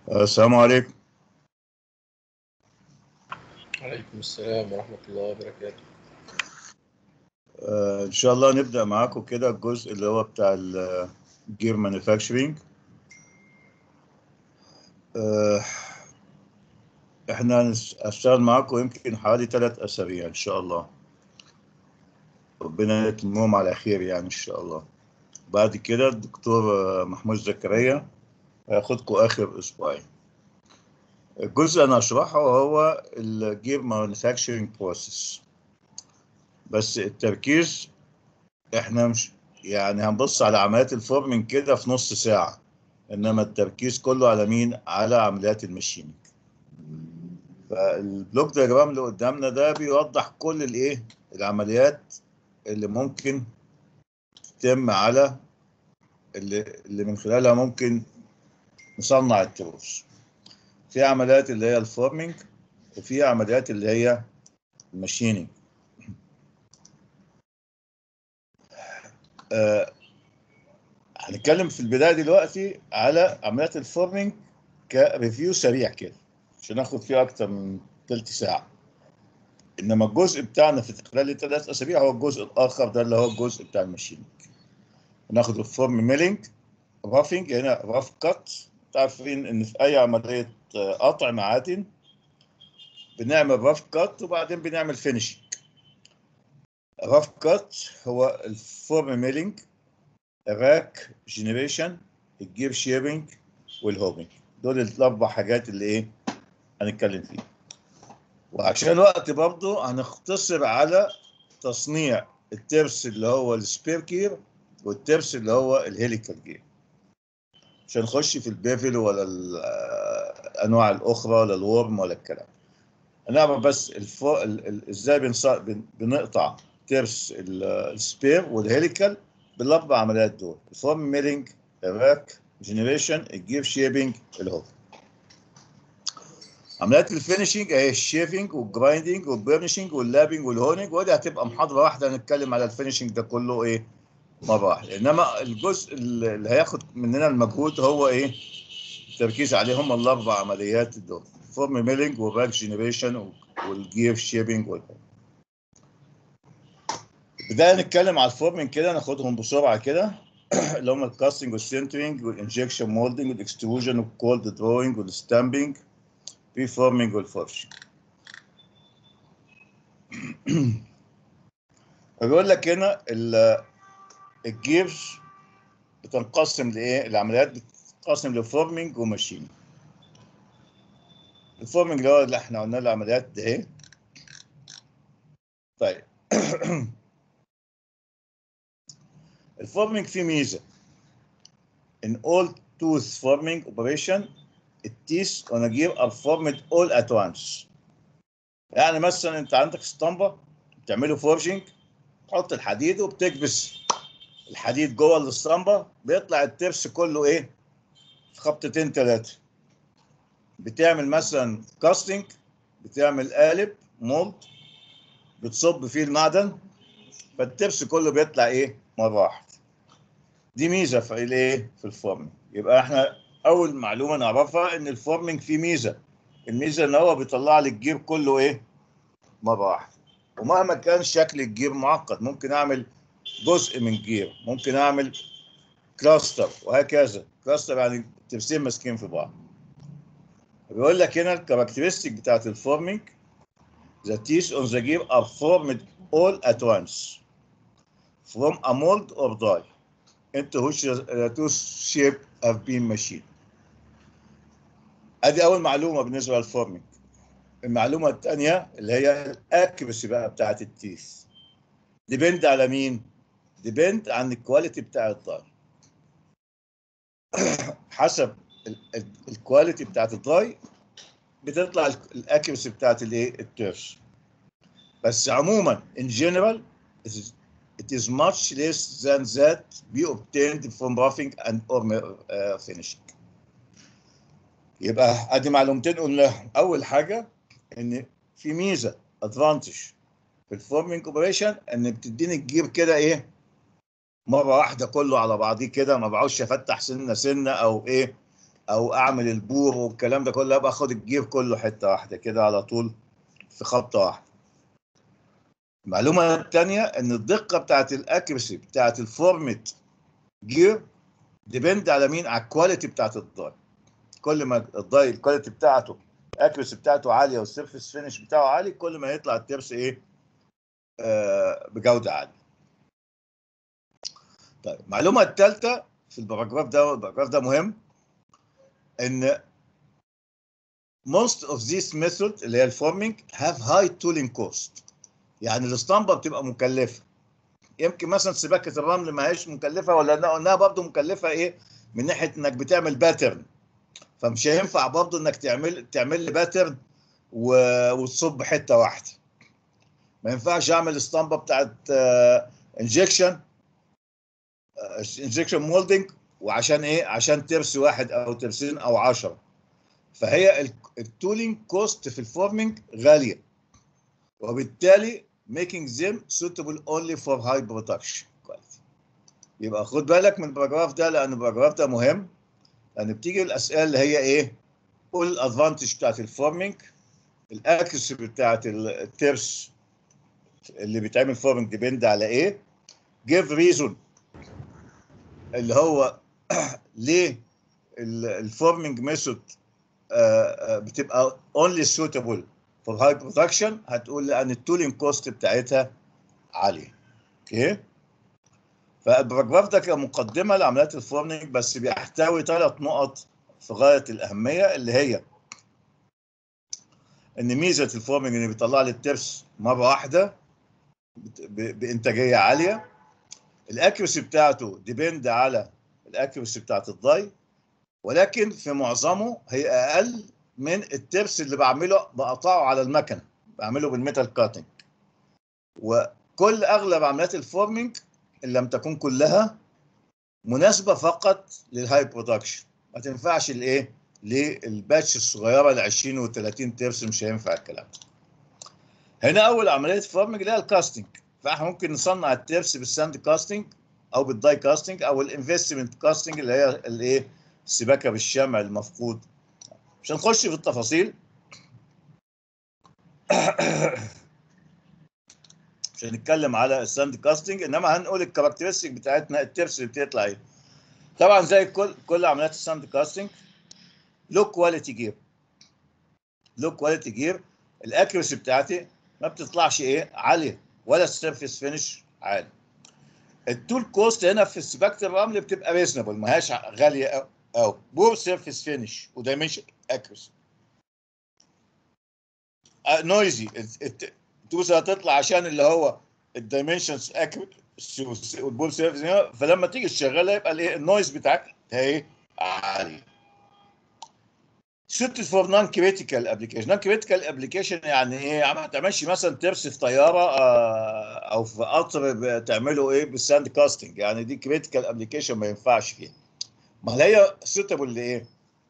السلام عليكم عليكم السلام ورحمة الله وبركاته آه، ان شاء الله نبدا معاكم كده الجزء اللي هو بتاع الجير مانيفاكتشرنج احنا هنس- هنشتغل معاكم يمكن حوالي ثلاث اسابيع ان شاء الله ربنا يتمهم على خير يعني ان شاء الله بعد كده الدكتور آه، محمود زكريا هياخدكم اخر اسبوعين الجزء اللي انا هشرحه هو الجير مانيفاكتشرنج بروسيس بس التركيز احنا مش يعني هنبص على عمليات الفورمنج كده في نص ساعة انما التركيز كله على مين على عمليات الماشينينج فالبلوك دياجرام اللي قدامنا ده بيوضح كل الايه العمليات اللي ممكن تتم على اللي, اللي من خلالها ممكن نصنع التروس في عمليات اللي هي الفورمنج وفي عمليات اللي هي الماشينينج آه، هنتكلم في البدايه دلوقتي على عمليات الفورمينج كريفيو سريع كده عشان ناخد فيه اكتر من ثلث ساعه انما الجزء بتاعنا في خلال الثلاث اسابيع هو الجزء الاخر ده اللي هو الجزء بتاع الماشينينج ناخد الفورم ميلينج رافينج هنا راف كات عارفين ان في اي عمليه آه، قطع معادن بنعمل راف كات وبعدين بنعمل فينيشنج راف كات هو الفورم ميلينج الراك جنريشن الجير شيرنج والهوبنج دول الاربع حاجات اللي ايه هنتكلم فيها وعشان الوقت برضه هنختصر على تصنيع الترس اللي هو السبير جير والترس اللي هو الهيليكال جير مش هنخش في البيفل ولا الانواع الاخرى ولا الورم ولا الكلام هنعرف بس الفو... ال... ال... ازاي بنص... بن... بنقطع ترس ال- السبير والهيليكال بالاربع عمليات دول الفورم ميلينج الراك جنريشن الجير شيبنج الهوب عمليات الفينشنج اهي الشيفنج والجرايندنج والبرنشنج واللابنج والهونينج ودي هتبقى محاضره واحده هنتكلم على الفينشنج ده كله ايه مره واحده انما الجزء اللي هياخد مننا المجهود هو ايه التركيز عليهم الاربع عمليات دول فورم ميلينج والراك جنريشن والجير شيبنج والهوب بداية نتكلم على الفورمينج كده ناخدهم بسرعة كده اللي هم الكاستنج والسنترنج والانجكشن مولدنج والاكستروجن والكولد دروينج والستامبنج في فورمينج والفورشنج بيقول لك هنا ال- الجيرز بتنقسم لايه؟ العمليات بتنقسم لفورمينج وماشين الفورمينج اللي هو اللي احنا قلنا العمليات ده اهي طيب الفورمينج فيه ميزه in all tooth forming operation التيس on a gear are formed all at once يعني مثلا انت عندك اسطمبه بتعمله فورجنج تحط الحديد وبتكبس الحديد جوه الاسطمبه بيطلع الترس كله ايه في خبطتين ثلاثه بتعمل مثلا كاستنج بتعمل قالب مولد بتصب فيه المعدن فالترس كله بيطلع ايه مره واحده دي ميزه في الايه في الفورمينج يبقى احنا اول معلومه نعرفها ان الفورمينج فيه ميزه الميزه ان هو بيطلع لي الجير كله ايه مره واحده ومهما كان شكل الجير معقد ممكن اعمل جزء من جير ممكن اعمل كلاستر وهكذا كلاستر يعني ترسين ماسكين في بعض بيقول لك هنا الكاركترستيك بتاعت الفورمينج The teeth on the gear are formed all at once from a mold or die into which the tooth shape have been machined. ادي اول معلومه بالنسبه للفورمينج المعلومه الثانيه اللي هي الاكيرسي بقى بتاعت التيث ديبند على مين ديبند عن الكواليتي بتاع الداي حسب الكواليتي بتاعت الداي بتطلع الاكيرسي بتاعت الايه التيرس بس عموما in general it is, it is much less than that be obtained from roughing and or uh, finishing يبقى ادي معلومتين قلناهم اول حاجه ان في ميزه ادفانتج في الفورمينج اوبريشن ان بتديني الجير كده ايه مره واحده كله على بعضيه كده ما بقعدش افتح سنه سنه او ايه او اعمل البور والكلام ده كله ابقى اخد الجير كله حته واحده كده على طول في خبطه واحده المعلومه الثانيه ان الدقه بتاعت الاكيرسي بتاعت الفورمت جير ديبند على مين على الكواليتي بتاعت الداي كل ما الداي الكواليتي بتاعته الاكيرسي بتاعته عاليه والسيرفيس فينش بتاعه عالي كل ما يطلع الترس ايه آه بجوده عاليه طيب المعلومه الثالثه في الباراجراف ده والباراجراف ده مهم ان most of these method اللي هي الفورمينج have high tooling cost يعني الاسطمبه بتبقى مكلفه يمكن مثلا سباكه الرمل ما هيش مكلفه ولا انها برضه مكلفه ايه من ناحيه انك بتعمل باترن فمش هينفع برضه انك تعمل تعمل لي باترن و... وتصب حته واحده ما ينفعش اعمل اسطمبه بتاعت انجكشن انجكشن مولدنج وعشان ايه عشان ترس واحد او ترسين او 10 فهي التولينج كوست في الفورمينج غاليه وبالتالي making them suitable only for high production كويس يبقى خد بالك من الباراجراف ده لان الباراجراف ده مهم لان بتيجي الاسئله اللي هي ايه قول الادفانتج بتاعت الفورمينج الاكسس بتاعت الترس اللي بيتعمل فورمينج ديبند على ايه give reason اللي هو ليه الفورمينج ميثود بتبقى only suitable for high production هتقول لان التولينج كوست بتاعتها عاليه اوكي فالباراجراف ده كمقدمه لعمليات الفورمينج بس بيحتوي ثلاث نقط في غايه الاهميه اللي هي ان ميزه الفورمينج ان بيطلع لي الترس مره واحده بانتاجيه عاليه الاكيرسي بتاعته ديبند على الاكيرسي بتاعت الضي ولكن في معظمه هي اقل من الترس اللي بعمله بقطعه على المكنه بعمله بالميتال كاتنج وكل اغلب عمليات الفورمينج ان لم تكن كلها مناسبه فقط للهاي برودكشن ما تنفعش الايه للباتش الصغيره ال 20 و 30 ترس مش هينفع الكلام ده هنا اول عمليه فورمينج اللي هي الكاستنج فاحنا ممكن نصنع الترس بالساند كاستنج او بالداي كاستنج او الانفستمنت كاستنج اللي هي الايه السباكه بالشمع المفقود مش هنخش في التفاصيل مش هنتكلم على الساند كاستنج انما هنقول الكاركترستيك بتاعتنا الترس اللي بتطلع ايه طبعا زي كل كل عمليات الساند كاستنج لو كواليتي جير لو كواليتي جير الاكيرسي بتاعتي ما بتطلعش ايه عاليه ولا السيرفيس فينش عالي التول كوست هنا في سباكه الرمل بتبقى ريزنبل ما هياش غاليه قوي او بور سيرفيس فينش ودايمنشن اكيرسي نويزي التوسه هتطلع عشان اللي هو الدايمنشنز اكيرسي والبور سيرفيس فلما تيجي تشغلها يبقى الايه النويز بتاعك ايه عالي suited for non critical application non critical application يعني ايه ما تعملش مثلا ترس في طياره او في قطر تعمله ايه بالساند كاستنج يعني دي critical application ما ينفعش فيها ما هي suitable لايه؟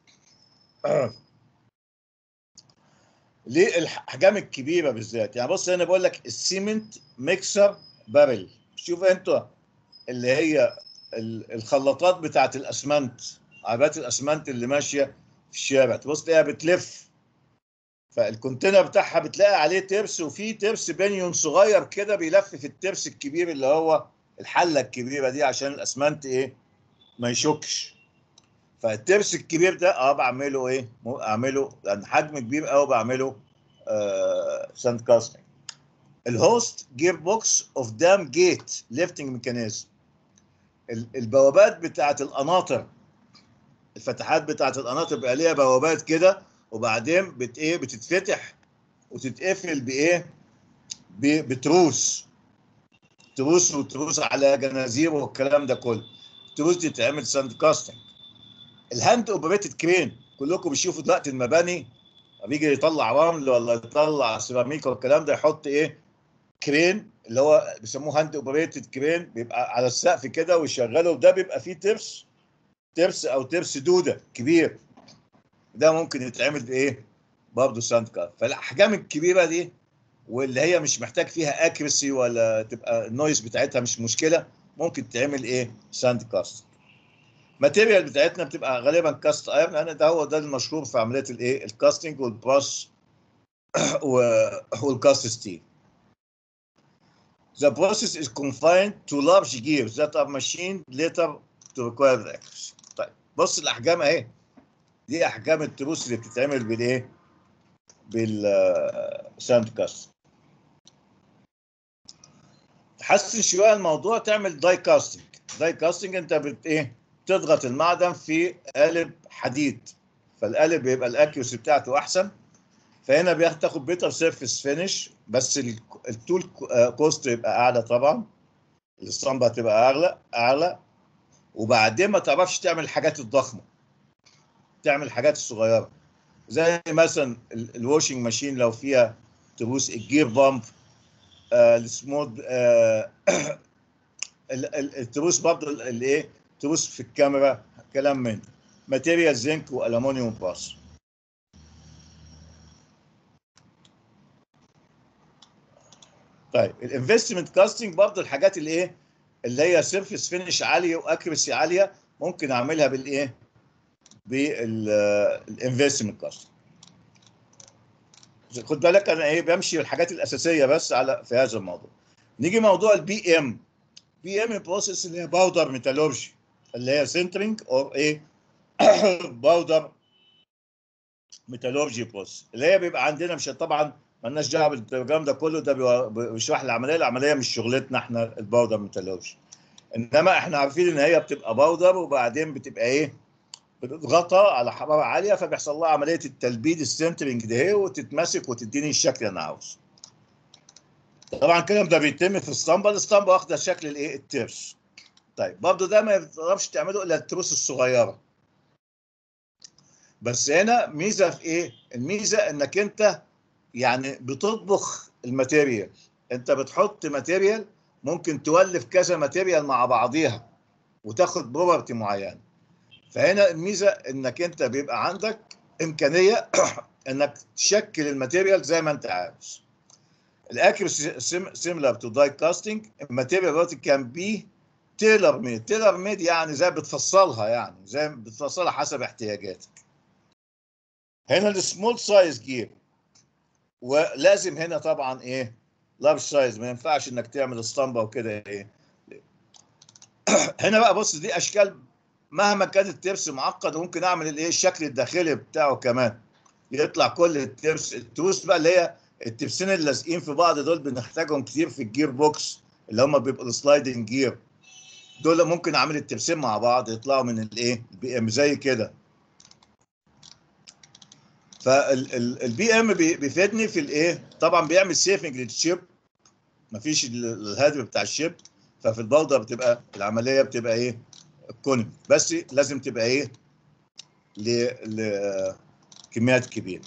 ليه الاحجام الكبيره بالذات يعني بص هنا بقول لك السيمنت ميكسر بارل شوف انتوا اللي هي الخلاطات بتاعت الاسمنت عربات الاسمنت اللي ماشيه في الشارع تبص تلاقيها بتلف فالكونتينر بتاعها بتلاقي عليه ترس وفي ترس بنيون صغير كده بيلف في الترس الكبير اللي هو الحله الكبيره دي عشان الاسمنت ايه ما يشكش فالترس الكبير ده اه بعمله ايه اعمله لان حجم كبير قوي بعمله آه ساند كاستنج الهوست جير بوكس اوف دام جيت ليفتنج ميكانيزم البوابات بتاعت القناطر الفتحات بتاعت القناطر بيبقى ليها بوابات كده وبعدين بت ايه بتتفتح وتتقفل بايه بتروس تروس وتروس على جنازير والكلام ده كله التروس دي تعمل ساند كاستنج الهاند اوبريتد كرين كلكم بتشوفوا دلوقتي المباني بيجي يطلع رمل ولا يطلع سيراميك والكلام ده يحط ايه كرين اللي هو بيسموه هاند اوبريتد كرين بيبقى على السقف كده ويشغله وده بيبقى فيه ترس ترس او ترس دوده كبير ده ممكن يتعمل بايه برضه ساند كار فالاحجام الكبيره دي واللي هي مش محتاج فيها اكريسي ولا تبقى النويز بتاعتها مش مشكله ممكن تعمل ايه ساند كاست الماتيريال بتاعتنا بتبقى غالبا كاست ايرون لان ده هو ده المشهور في عمليه الايه الكاستنج والبراس والكاست ستيل The process is confined to large gears that are machined later to require the accuracy. طيب بص الاحجام اهي دي احجام التروس اللي بتتعمل بالايه؟ بالساند كاست. تحسن شويه الموضوع تعمل داي كاستنج، داي كاستنج انت بت ايه؟ تضغط المعدن في قالب حديد فالقالب بيبقى الاكيوسي بتاعته احسن فهنا بتاخد بيتر سيرفيس فينش بس التول كوست يبقى اعلى طبعا الاسطمبه هتبقى اغلى اعلى وبعدين ما تعرفش تعمل الحاجات الضخمه تعمل الحاجات الصغيره زي مثلا الواشنج ماشين لو فيها تروس الجير بامب آه السمود آه التروس برضه الايه تروس في الكاميرا كلام من ماتيريال زنك والومنيوم باس طيب الانفستمنت كاستنج برضه الحاجات اللي ايه اللي هي سيرفيس فينش عاليه واكريسي عاليه ممكن اعملها بالايه بالانفستمنت كاستنج خد بالك انا ايه بمشي الحاجات الاساسيه بس على في هذا الموضوع نيجي موضوع البي ام بي ام بروسيس اللي هي باودر ميتالورجي اللي هي سنترنج او ايه باودر ميتالورجي بروسيس اللي هي بيبقى عندنا مش طبعا مالناش دعوه بالكلام ده كله ده بيشرح العمليه العمليه مش شغلتنا احنا الباودر ميتالورجي انما احنا عارفين ان هي بتبقى باودر وبعدين بتبقى ايه بتضغطها على حراره عاليه فبيحصل لها عمليه التلبيد السنترنج ده وتتمسك وتديني الشكل اللي انا عاوزه طبعا الكلام ده بيتم في الاسطمبه الاسطمبه واخده شكل الايه الترس طيب برضه ده ما بتقدرش تعمله الا التروس الصغيره بس هنا ميزه في ايه الميزه انك انت يعني بتطبخ الماتيريال انت بتحط ماتيريال ممكن تولف كذا ماتيريال مع بعضيها وتاخد بروبرتي معينه فهنا الميزه انك انت بيبقى عندك امكانيه انك تشكل الماتيريال زي ما انت عاوز الاكيرسي سيميلر تو داي كاستنج الماتيريال دلوقتي كان بي تيلر ميد تيلر ميد يعني زي بتفصلها يعني زي بتفصلها حسب احتياجاتك هنا السمول سايز جير ولازم هنا طبعا ايه لارج سايز ما ينفعش انك تعمل اسطمبه وكده ايه هنا بقى بص دي اشكال مهما كان الترس معقد ممكن اعمل الايه الشكل الداخلي بتاعه كمان يطلع كل الترس التروس بقى اللي هي الترسين اللي لازقين في بعض دول بنحتاجهم كتير في الجير بوكس اللي هم بيبقوا السلايدنج جير دول ممكن اعمل الترسين مع بعض يطلعوا من الايه البي ام زي كده فالبي ام بيفيدني في الايه طبعا بيعمل سيفنج للشيب مفيش الهدف بتاع الشيب ففي البودره بتبقى العمليه بتبقى ايه كونم بس لازم تبقى ايه لكميات كبيره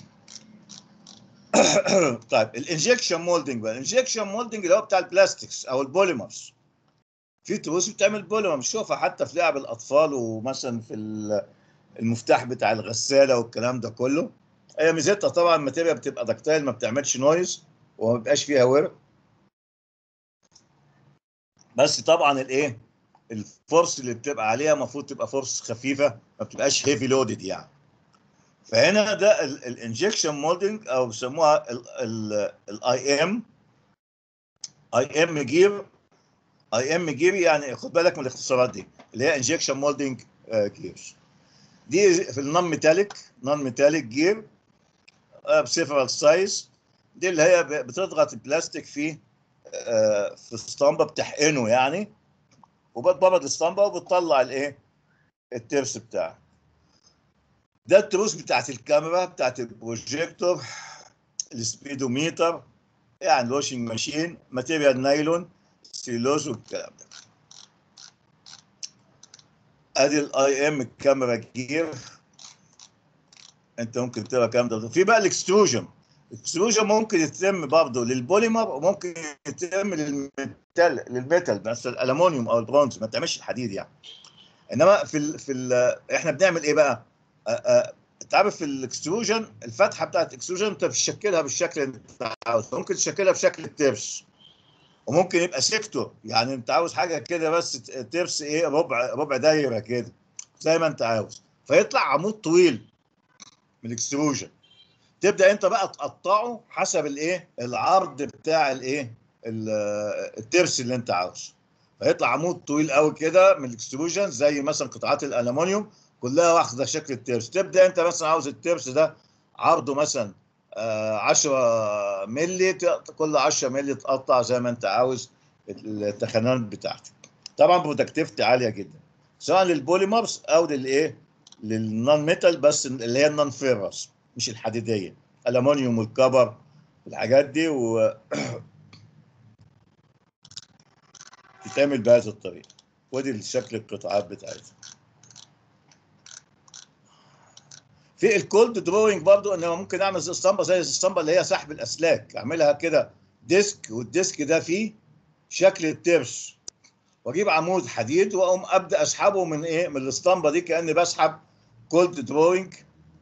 طيب الانجكشن مولدنج بقى الانجكشن مولدنج اللي هو بتاع البلاستكس او البوليمرز في تروس بتعمل بوليمر بنشوفها حتى في لعب الاطفال ومثلا في المفتاح بتاع الغساله والكلام ده كله هي ميزتها طبعا الماتيريال بتبقى دكتايل ما بتعملش نويز وما بيبقاش فيها ورق بس طبعا الايه الفورس اللي بتبقى عليها المفروض تبقى فورس خفيفه ما بتبقاش هيفي لودد يعني فهنا ده الانجكشن مولدنج او بيسموها الاي ام اي ام جير اي ام جير يعني خد بالك من الاختصارات دي اللي هي انجكشن مولدنج جيرز دي في النون ميتاليك نون ميتاليك جير بسيفرال سايز دي اللي هي بتضغط البلاستيك فيه في اسطمبه بتحقنه يعني وبتبرد الاسطمبه وبتطلع الايه الترس بتاعك ده التروس بتاعت الكاميرا بتاعت البروجيكتور السبيدوميتر يعني الواشنج ماشين ماتيريال نايلون سيلوز والكلام ده ادي الاي ام الكاميرا جير انت ممكن تقرا الكلام ده في بقى الاكستروجن الاكستروجن ممكن يتم برضه للبوليمر وممكن يتم للميتال للميتال بس الالومنيوم او البرونز ما تعملش الحديد يعني انما في ال في ال احنا بنعمل ايه بقى؟ انت عارف في الاكستروجن الفتحه بتاعت الاكستروجن انت بتشكلها بالشكل اللي انت عاوزه ممكن تشكلها بشكل الترس وممكن يبقى سيكتور يعني انت عاوز حاجه كده بس ت- ترس ايه ربع ربع دايره كده زي ما انت عاوز فيطلع عمود طويل من الاكستروجن تبدا انت بقى تقطعه حسب الايه العرض بتاع الايه ال- الترس اللي انت عاوزه فيطلع عمود طويل قوي كده من الاكستروجن زي مثلا قطعات الالومنيوم كلها واخده شكل الترس تبدا انت مثلا عاوز الترس ده عرضه مثلا آه، 10 مللي ت- كل 10 مللي تقطع زي ما انت عاوز التخانات بتاعتك طبعا برودكتيفيتي عاليه جدا سواء للبوليمرز او للايه للنون ميتال بس اللي هي النون فيرس مش الحديديه الومنيوم والكبر الحاجات دي و تتعمل بهذه الطريقه ودي شكل القطاعات بتاعتها في الكولد دروينج برضو ان أنا ممكن اعمل زي اسطمبه زي الاسطمبه اللي هي سحب الاسلاك اعملها كده ديسك والديسك ده فيه شكل الترس واجيب عمود حديد واقوم ابدا اسحبه من ايه من الاسطمبه دي كاني بسحب كولد دروينج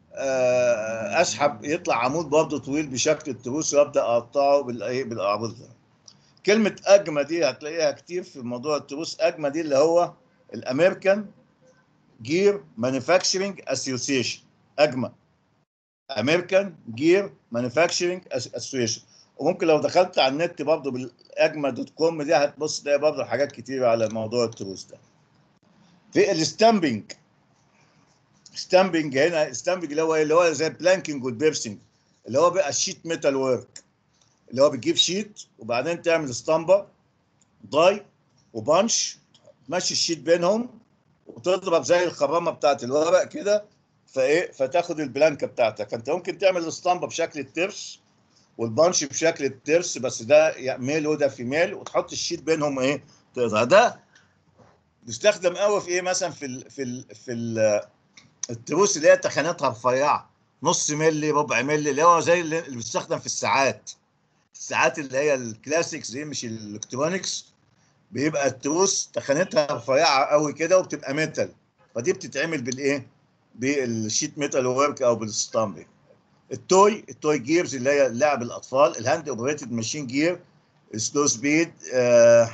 اسحب يطلع عمود برضه طويل بشكل التروس وابدا اقطعه بالايه بالاعراض ده كلمه اجمه دي هتلاقيها كتير في موضوع التروس اجمه دي اللي هو الامريكان جير مانيفاكتشرنج اسوسيشن اجمه امريكان جير مانيفاكتشرنج اسوسيشن وممكن لو دخلت على النت برضه بالاجمه دوت كوم دي هتبص تلاقي برضه حاجات كتيره على موضوع التروس ده في الستامبنج ستامبنج هنا ستامبنج اللي هو إيه؟ اللي هو زي البلانكينج والبيرسنج اللي هو بقى الشيت ميتال ورك اللي هو بتجيب شيت وبعدين تعمل اسطمبه ضاي وبانش تمشي الشيت بينهم وتضرب زي الخرامه بتاعت الورق كده فايه فتاخد البلانكه بتاعتك فانت ممكن تعمل الاسطمبه بشكل الترس والبانش بشكل الترس بس ده ميل وده في ميل وتحط الشيت بينهم ايه تقدر ده بيستخدم قوي في ايه مثلا في ال في ال في ال التروس اللي هي تخانتها رفيعه نص ملي ربع ملي اللي هو زي اللي اللي بيستخدم في الساعات الساعات اللي هي الكلاسيكس دي مش الالكترونكس بيبقى التروس تخانتها رفيعه قوي كده وبتبقى ميتال فدي بتتعمل بالايه بالشيت ميتال ورك او بالستامبنج التوي التوي جيرز اللي هي لعب الاطفال الهاند اوبريتد ماشين جير سلو سبيد آه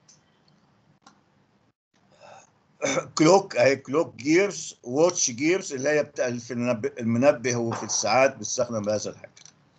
كلوك اهي كلوك جيرز واتش جيرز اللي هي بتاع في المنبه, المنبه وفي الساعات بتستخدم بهذا الحاجه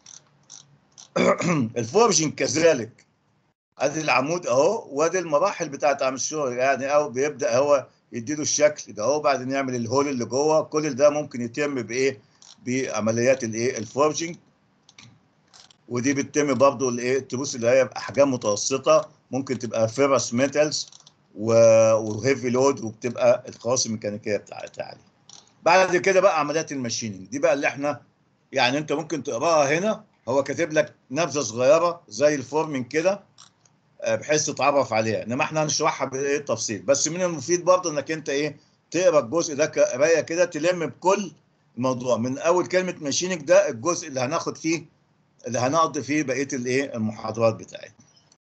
الفورجنج كذلك ادي العمود اهو وادي المراحل بتاعت عم الشغل يعني او بيبدا هو يديله الشكل ده اهو بعدين يعمل الهول اللي جوه كل ده ممكن يتم بايه بعمليات الايه الفورجنج ودي بتتم برضه الايه التروس اللي هي باحجام متوسطه ممكن تبقى فيرس ميتالز وهيفي لود وبتبقى الخواص الميكانيكيه بتاعتها عاليه. بعد كده بقى عمليات الماشيننج دي بقى اللي احنا يعني انت ممكن تقراها هنا هو كاتب لك نبذه صغيره زي الفورمين كده آه، بحيث تتعرف عليها انما احنا هنشرحها بايه التفصيل بس من المفيد برضه انك انت ايه تقرا الجزء ده كقرايه كده تلم بكل الموضوع من اول كلمه ماشيننج ده الجزء اللي هناخد فيه اللي هنقضي فيه بقيه الايه المحاضرات بتاعتنا.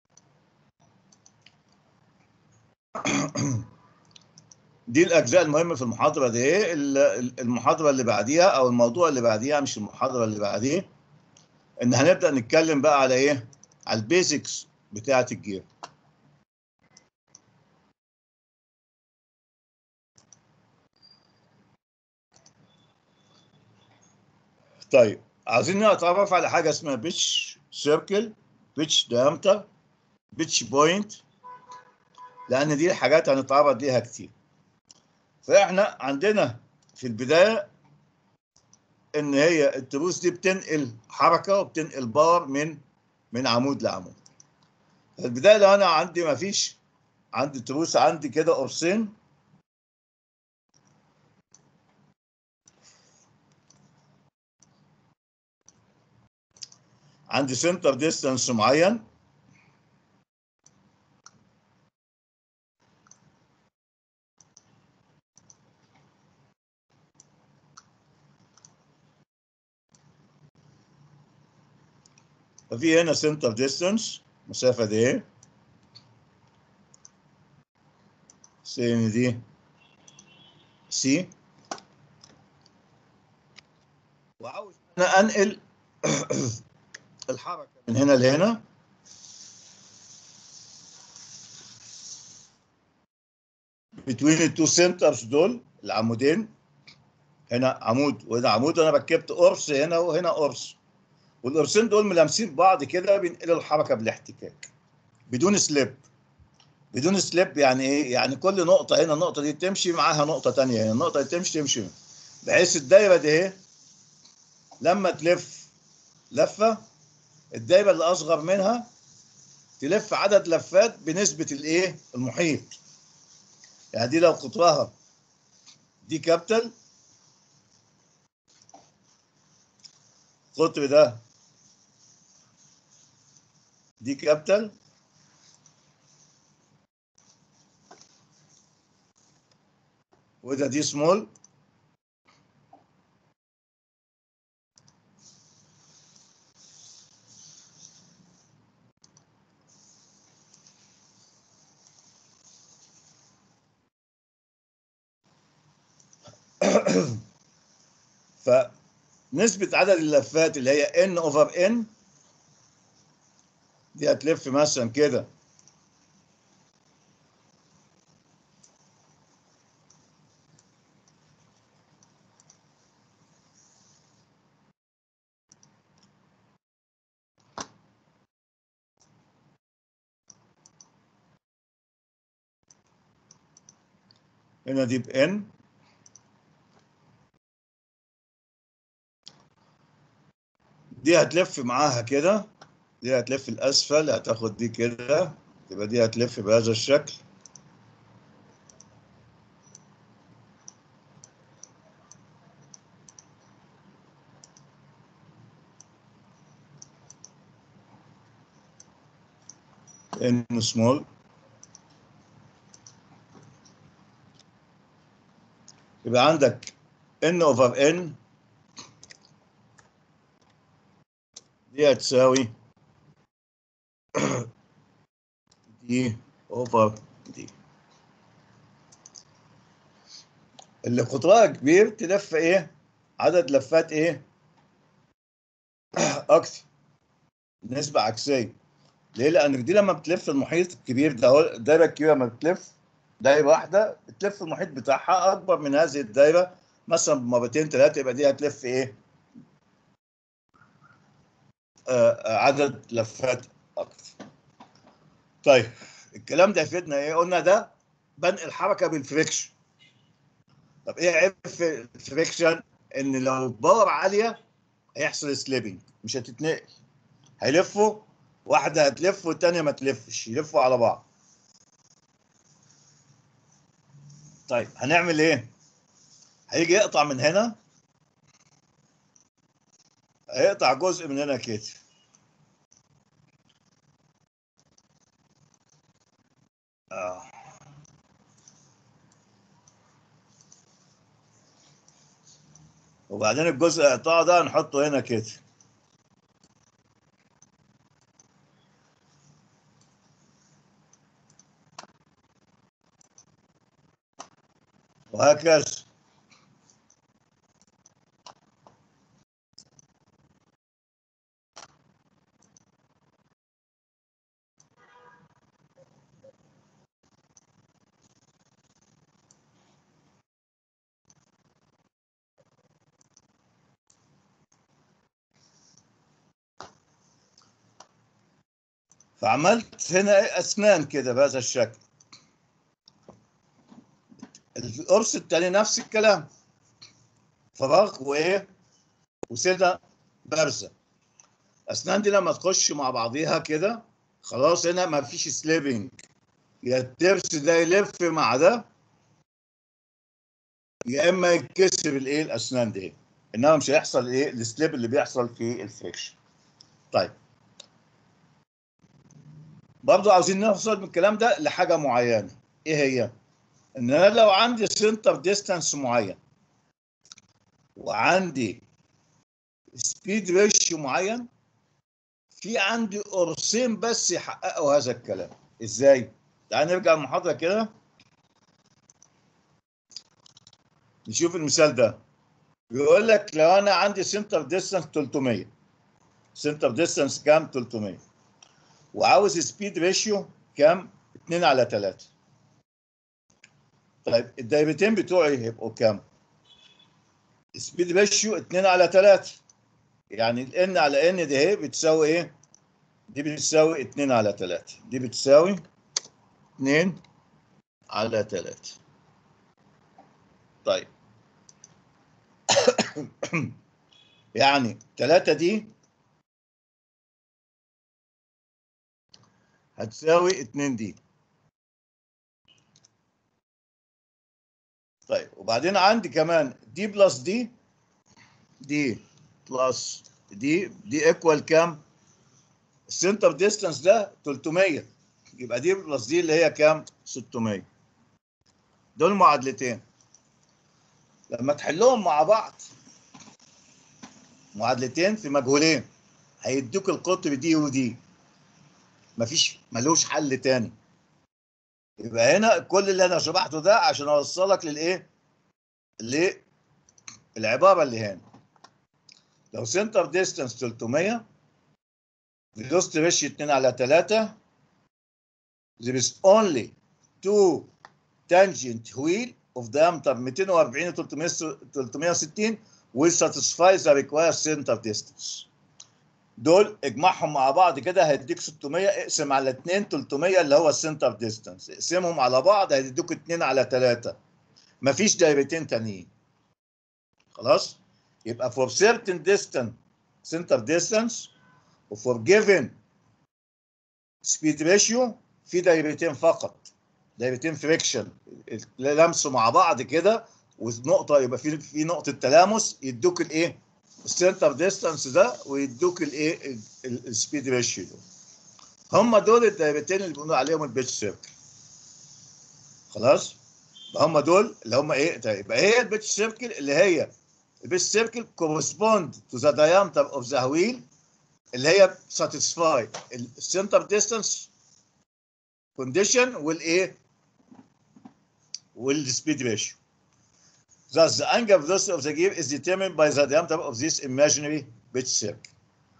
دي الاجزاء المهمه في المحاضره دي ايه ال- ال- المحاضره اللي بعديها او الموضوع اللي بعديها مش المحاضره اللي بعديه ان هنبدا نتكلم بقى على ايه على البيزكس بتاعه الجير طيب عايزين نتعرف على حاجه اسمها بيتش سيركل بيتش دايمتر بيتش بوينت لان دي الحاجات هنتعرض ليها كتير فاحنا عندنا في البدايه ان هي التروس دي بتنقل حركه وبتنقل باور من من عمود لعمود في البدايه لو انا عندي ما فيش عندي تروس عندي كده قرصين عندي سنتر ديستانس معين ففي هنا سنتر ديستانس مسافة دي ايه سي ان دي سي وعاوز انا انقل الحركة من هنا لهنا between التو سنترز دول العمودين هنا عمود وهنا عمود وانا ركبت قرص هنا وهنا قرص والقرصين دول ملامسين بعض كده بينقلوا الحركه بالاحتكاك بدون سليب بدون سليب يعني ايه؟ يعني كل نقطه هنا النقطه دي تمشي معاها نقطه ثانيه هنا النقطه دي تمشي تمشي بحيث الدايره دي اهي لما تلف لفه الدايره اللي اصغر منها تلف عدد لفات بنسبه الايه؟ المحيط يعني دي لو قطرها دي كابيتال القطر ده دي كابيتال وده دي سمول فنسبة عدد اللفات اللي هي n over n دي هتلف مثلا كده هنا دي ب n دي هتلف معاها كده دي هتلف الاسفل هتاخد دي كده تبقى دي هتلف بهذا الشكل ان سمول يبقى عندك ان اوفر ان دي هتساوي دي اوفر دي اللي قطرها كبير تلف ايه عدد لفات ايه اكتر نسبة عكسية ليه لان دي لما بتلف المحيط الكبير ده هو الدايره الكبيره لما بتلف دايره واحده بتلف المحيط بتاعها اكبر من هذه الدايره مثلا بمرتين ثلاثه يبقى دي هتلف ايه آه عدد لفات اكتر طيب الكلام ده يفيدنا ايه قلنا ده بنقل حركه بالفريكشن طب ايه عيب في الفريكشن ان لو الباور عاليه هيحصل سليبنج مش هتتنقل هيلفوا واحده هتلف والتانيه ما تلفش يلفوا على بعض طيب هنعمل ايه هيجي يقطع من هنا هيقطع جزء من هنا كده آه. وبعدين الجزء اقطاع ده نحطه هنا كده وهكذا فعملت هنا إيه اسنان كده بهذا الشكل القرص التاني نفس الكلام فراغ وايه وسنه بارزه الاسنان دي لما تخش مع بعضيها كده خلاص هنا ما فيش سليبنج يا الترس ده يلف مع ده يا اما يتكسر الايه الاسنان دي انما مش هيحصل ايه السليب اللي بيحصل في الفريكشن طيب برضو عاوزين نوصل من الكلام ده لحاجه معينه ايه هي ان انا لو عندي سنتر ديستانس معين وعندي سبيد ريشيو معين في عندي قرصين بس يحققوا هذا الكلام ازاي تعال نرجع المحاضره كده نشوف المثال ده بيقول لك لو انا عندي سنتر ديستانس 300 سنتر ديستانس كام 300 وعاوز سبيد ريشيو كام 2 على 3 طيب الدايرتين بتوعي هيبقوا كام؟ سبيد ريشيو 2 على 3 يعني ال n على n دي اهي بتساوي ايه؟ دي بتساوي 2 على 3 دي بتساوي 2 على 3 طيب يعني 3 دي هتساوي 2 دي طيب وبعدين عندي كمان دي بلس دي دي بلس دي دي ايكوال كام؟ السنتر ديستانس ده 300 يبقى دي بلس دي اللي هي كام؟ 600 دول معادلتين لما تحلهم مع بعض معادلتين في مجهولين هيدوك القطر دي ودي مفيش ملوش حل تاني يبقى هنا كل اللي انا شرحته ده عشان اوصلك للايه؟ للعباره اللي هنا لو سنتر ديستانس 300 فيلوسيتي ريشيو 2 على 3 there is only two tangent wheel of diameter 240 و 360 will satisfy the required center distance دول اجمعهم مع بعض كده هيديك 600 اقسم على 2 300 اللي هو السنتر ديستانس اقسمهم على بعض هيديك 2 على 3 مفيش دايرتين تانيين خلاص يبقى for certain distance center distance وفور given speed ratio في دايرتين فقط دايرتين فريكشن لمسوا مع بعض كده ونقطه يبقى في في نقطه تلامس يدوك الايه السنتر ديستانس ده ويدوك الايه السبيد ريشيو ده هم دول الدايرتين اللي بنقول عليهم البيتش سيركل خلاص هم دول اللي هم ايه طيب يبقى هي البيتش سيركل اللي هي البيتش سيركل كورسبوند تو ذا diameter اوف ذا wheel اللي هي satisfy السنتر ديستانس كونديشن والايه والسبيد ريشيو Thus, the angular velocity of the gear is determined by the diameter of this imaginary pitch circle.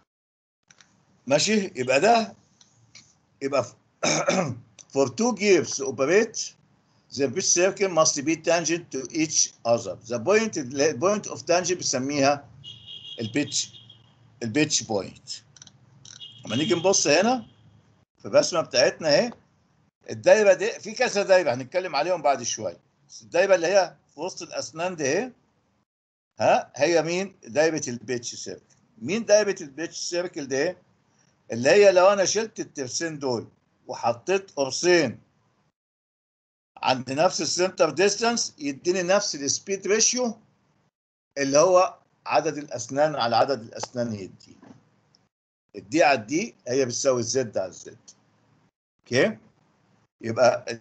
ماشي يبقى ده يبقى for two gears to operate the pitch circle must be tangent to each other. The point the point of tangent بنسميها البيتش البيتش بوينت. لما نيجي نبص هنا في الرسمه بتاعتنا اهي الدايره دي في كذا دايره هنتكلم عليهم بعد شويه. بس الدايره اللي هي في وسط الاسنان دي اهي ها هي مين؟ دايره البيتش سيركل. مين دايره البيتش سيركل دي؟ اللي هي لو انا شلت الترسين دول وحطيت قرصين عند نفس السنتر ديستانس يديني نفس السبيد ريشيو اللي هو عدد الاسنان على عدد الاسنان يدي. الدي على الدي هي بتساوي الزد على الزد. اوكي؟ يبقى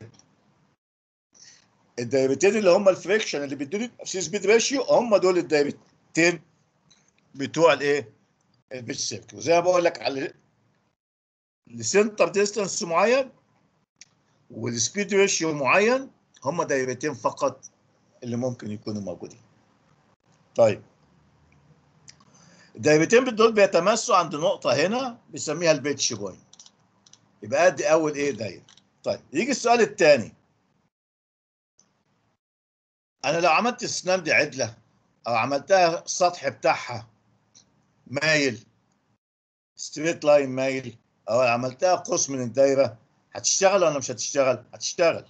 الدايرتين اللي هم الفريكشن اللي بيدوني سي سبيد ريشيو هم دول الدايرتين بتوع الايه؟ البيتش سيركل وزي ما بقول لك على السنتر ديستانس معين والسبيد ريشيو معين هم دايرتين فقط اللي ممكن يكونوا موجودين. طيب الدايرتين دول بيتماسوا عند نقطة هنا بنسميها البيتش بوينت. يبقى ادي أول إيه دايرة. طيب يجي السؤال الثاني انا لو عملت السنان دي عدله او عملتها السطح بتاعها مايل ستريت لاين مايل او عملتها قوس من الدايره هتشتغل ولا مش هتشتغل؟ هتشتغل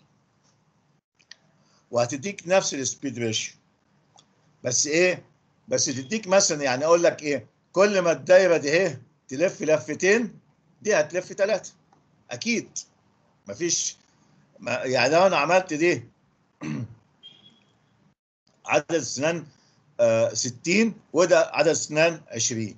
وهتديك نفس السبيد ريشيو بس ايه؟ بس تديك مثلا يعني اقول لك ايه؟ كل ما الدايره دي ايه تلف لفتين دي هتلف ثلاثه اكيد مفيش ما يعني لو انا عملت دي عدد السنان آه 60 وده عدد السنان 20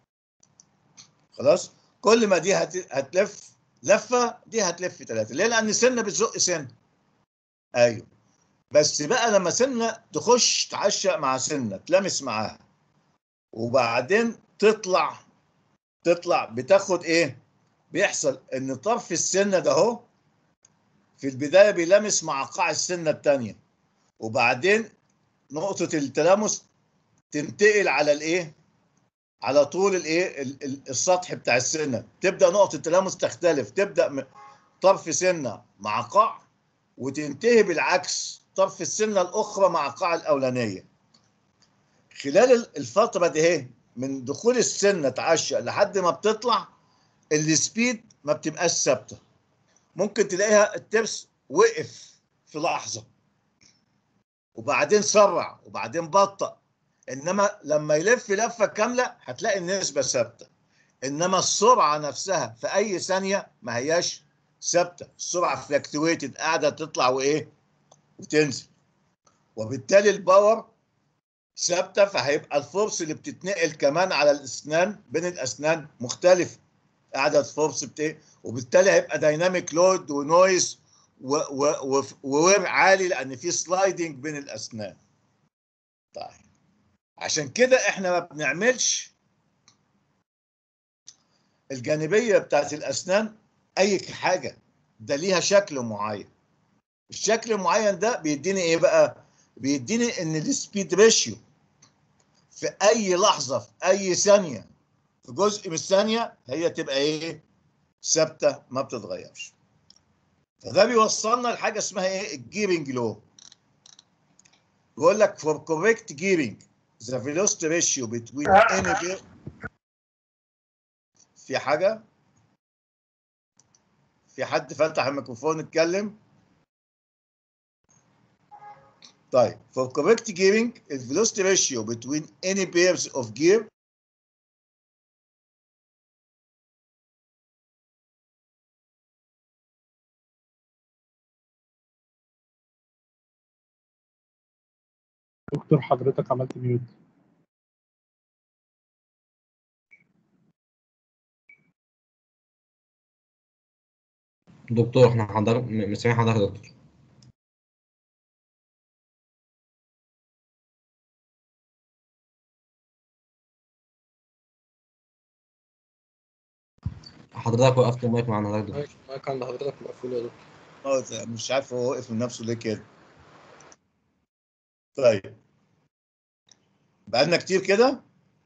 خلاص كل ما دي هت... هتلف لفه دي هتلف ثلاثه ليه لان سنه بتزق سنه ايوه بس بقى لما سنه تخش تعشق مع سنه تلمس معاها وبعدين تطلع تطلع بتاخد ايه بيحصل ان طرف السنه ده اهو في البدايه بيلمس مع قاع السنه الثانيه وبعدين نقطة التلامس تنتقل على الايه؟ على طول الايه؟ السطح بتاع السنة، تبدأ نقطة التلامس تختلف، تبدأ طرف سنة مع قاع وتنتهي بالعكس طرف السنه الاخرى مع القاع الاولانيه خلال الفتره دي اهي من دخول السنه تعشق لحد ما بتطلع السبيد ما بتبقاش ثابته ممكن تلاقيها الترس وقف في لحظه وبعدين سرع وبعدين بطأ انما لما يلف لفه كامله هتلاقي النسبه ثابته انما السرعه نفسها في اي ثانيه ما هياش ثابته السرعه فلكتويتد قاعده تطلع وايه وتنزل وبالتالي الباور ثابته فهيبقى الفورس اللي بتتنقل كمان على الاسنان بين الاسنان مختلفه قاعده الفورس بت وبالتالي هيبقى دايناميك لود ونويز ووير عالي لان في سلايدنج بين الاسنان طيب عشان كده احنا ما بنعملش الجانبيه بتاعت الاسنان اي حاجه ده ليها شكل معين الشكل المعين ده بيديني ايه بقى بيديني ان السبيد ريشيو في اي لحظه في اي ثانيه في جزء من الثانيه هي تبقى ايه ثابته ما بتتغيرش فده بيوصلنا لحاجه اسمها ايه الجيرنج لو بيقول لك for correct gearing the velocity ratio between any pair في حاجه في حد فتح الميكروفون اتكلم طيب for correct gearing the velocity ratio between any pairs of gear دكتور حضرتك عملت ميوت دكتور احنا حضرتك م- مش سامعين حضرتك يا دكتور حضرتك وقفت المايك معانا حضرتك دكتور المايك عند حضرتك مقفول يا دكتور اه مش عارف هو وقف من نفسه ليه كده طيب بقالنا كتير كده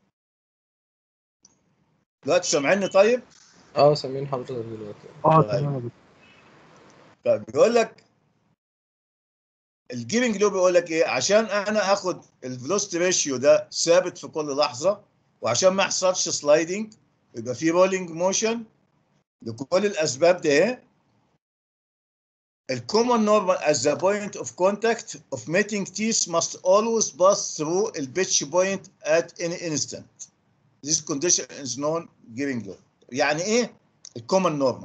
دلوقتي سامعيني طيب اه سامعين حضرتك دلوقتي اه طيب. تمام يا دكتور طيب بيقول لك الجيرنج لو بيقول لك ايه عشان انا اخد الفيلوسيتي ريشيو ده ثابت في كل لحظه وعشان ما يحصلش سلايدنج يبقى في رولينج موشن لكل الاسباب دي اهي الكومن نورمال as the point of contact of meeting teeth must always pass through the pitch point at any instant. This condition is known giving law. يعني ايه الكومن نورمال؟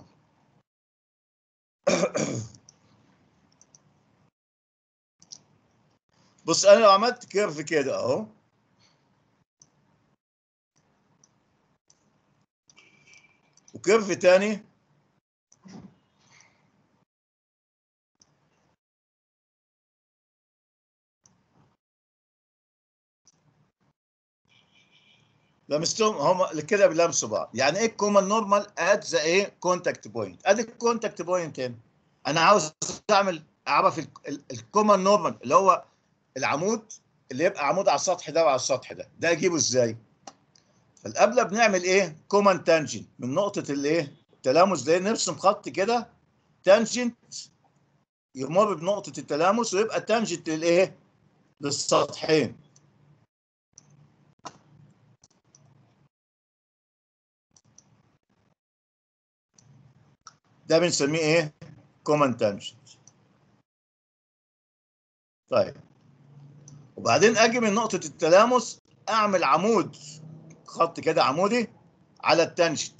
بص انا لو عملت كيرف كده اهو وكيرف تاني لمستهم هم كده بيلمسوا بعض يعني ايه الكومن نورمال ات ذا ايه كونتاكت بوينت ادي الكونتاكت بوينت هنا انا عاوز اعمل اعرف الكومن نورمال اللي هو العمود اللي يبقى عمود على السطح ده وعلى السطح ده ده اجيبه ازاي فالقبله بنعمل ايه كومن تانجنت من نقطه الايه التلامس ده نرسم خط كده تانجنت يمر بنقطه التلامس ويبقى تانجنت للايه للسطحين ده بنسميه ايه كومن تانجنت طيب وبعدين اجي من نقطه التلامس اعمل عمود خط كده عمودي على التانجنت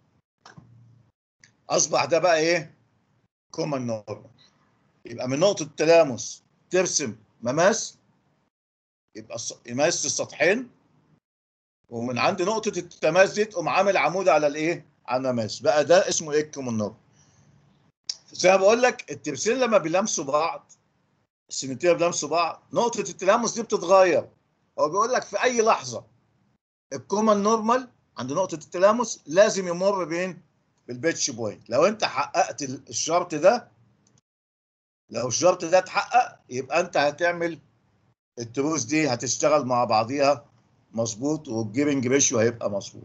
اصبح ده بقى ايه كومن نورمال يبقى من نقطه التلامس ترسم مماس يبقى الص- يماس السطحين ومن عند نقطه التماس دي تقوم عامل عمود على الايه على المماس بقى ده اسمه ايه الكومن نورمال زي ما بقول لك الترسين لما بيلمسوا بعض السيمتريا بيلمسوا بعض نقطه التلامس دي بتتغير هو بيقول لك في اي لحظه الكومن نورمال عند نقطه التلامس لازم يمر بين بالبيتش بوينت لو انت حققت ال- الشرط ده لو الشرط ده اتحقق يبقى انت هتعمل التروس دي هتشتغل مع بعضيها مظبوط والجيرنج ريشيو هيبقى مظبوط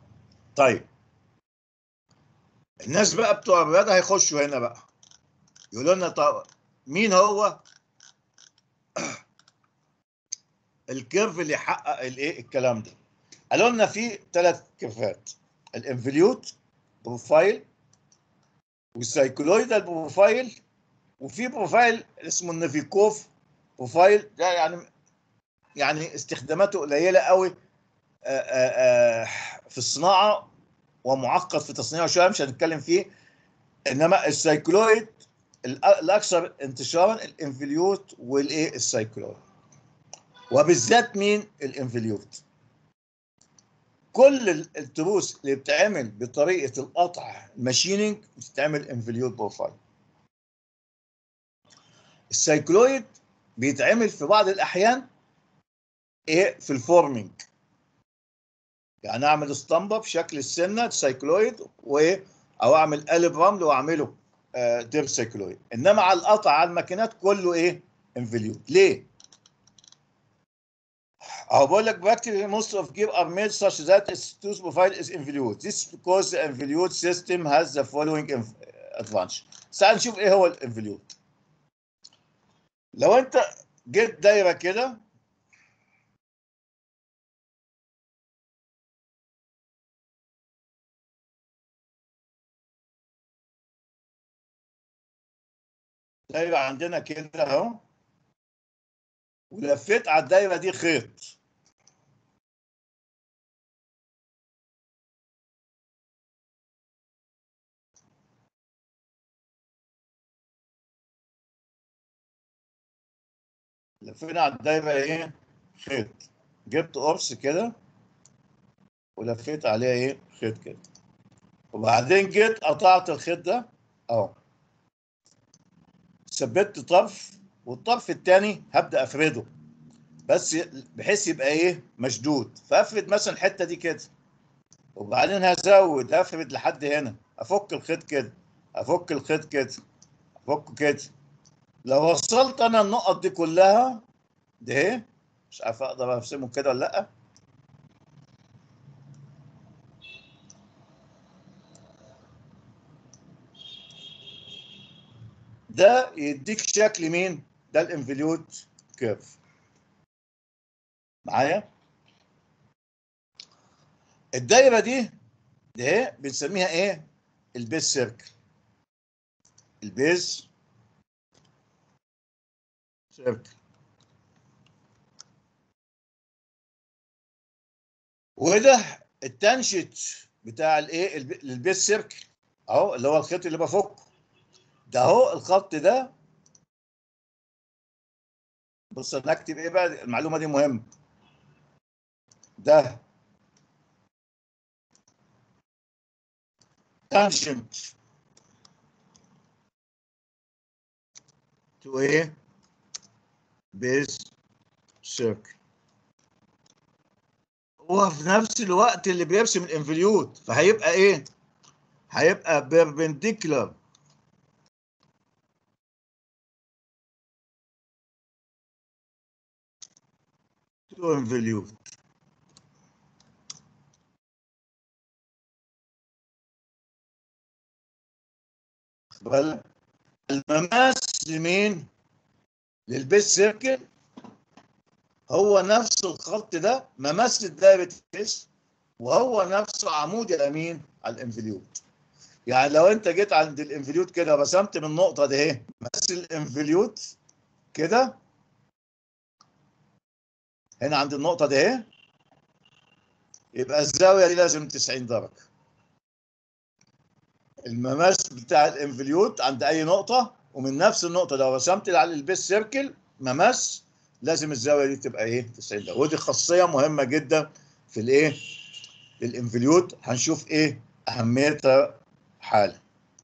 طيب الناس بقى بتوع الرياضه هيخشوا هنا بقى يقولوا لنا طب مين هو الكيرف اللي يحقق الايه الكلام ده قالوا لنا في ثلاث كيرفات الانفليوت بروفايل والسايكلويدال بروفايل وفي بروفايل اسمه النيفيكوف بروفايل ده يعني يعني استخداماته قليله قوي آه، آه، آه، في الصناعه ومعقد في تصنيعه شويه مش هنتكلم فيه انما السايكلويد الأ- الاكثر انتشارا الانفليوت والايه السايكلويد وبالذات مين الانفليوت كل ال- التروس اللي بتتعمل بطريقه القطع ماشيننج بتتعمل انفليوت بروفايل السايكلويد بيتعمل في بعض الاحيان ايه في الفورمينج يعني اعمل اسطمبه بشكل السنه سايكلويد و او اعمل قالب رمل واعمله آه، دير سايكلويد انما على القطع على الماكينات كله ايه انفليوت ليه اهو بقول لك practically most of gear are made such that its tooth profile is involute. This is because the involute system has the following inf- advantage. تعال نشوف ايه هو الانفليوت. لو انت جيت دايره كده دايره عندنا كده اهو ولفيت على الدايره دي خيط لفينا على الدايره ايه خيط جبت قرص كده ولفيت عليها ايه خيط كده وبعدين جيت قطعت الخيط ده اهو ثبت طرف والطرف الثاني هبدا افرده بس بحيث يبقى ايه مشدود فافرد مثلا الحته دي كده وبعدين هزود افرد لحد هنا افك الخيط كده افك الخيط كده افكه كده لو وصلت انا النقط دي كلها ده ايه مش عارف اقدر ارسمه كده ولا لا ده يديك شكل مين ده الانفليوت كيرف معايا الدايره دي ده ايه بنسميها ايه البيز سيركل البيز سيركل وده التنشت بتاع الايه الب- البيز سيركل اهو اللي هو الخيط اللي بفكه ده اهو الخط ده بص انا اكتب ايه بقى المعلومه دي مهمه ده تانجنت تو ايه بيز سيركل هو في نفس الوقت اللي بيرسم الانفليوت فهيبقى ايه هيبقى بيربنديكولار تو انفليوت بالك المماس لمين للبيس سيركل هو نفس الخط ده مماس للدايره فيس وهو نفسه عمود يمين على الانفليوت يعني لو انت جيت عند الانفليوت كده رسمت من النقطه دي اهي مماس الانفليوت كده هنا عند النقطه دي اهي يبقى الزاويه دي لازم 90 درجه المماس بتاع الانفليوت عند اي نقطه ومن نفس النقطه لو رسمت على البيس سيركل مماس لازم الزاويه دي تبقى ايه 90 درجه ودي خاصيه مهمه جدا في الايه الانفليوت هنشوف ايه اهميتها حالا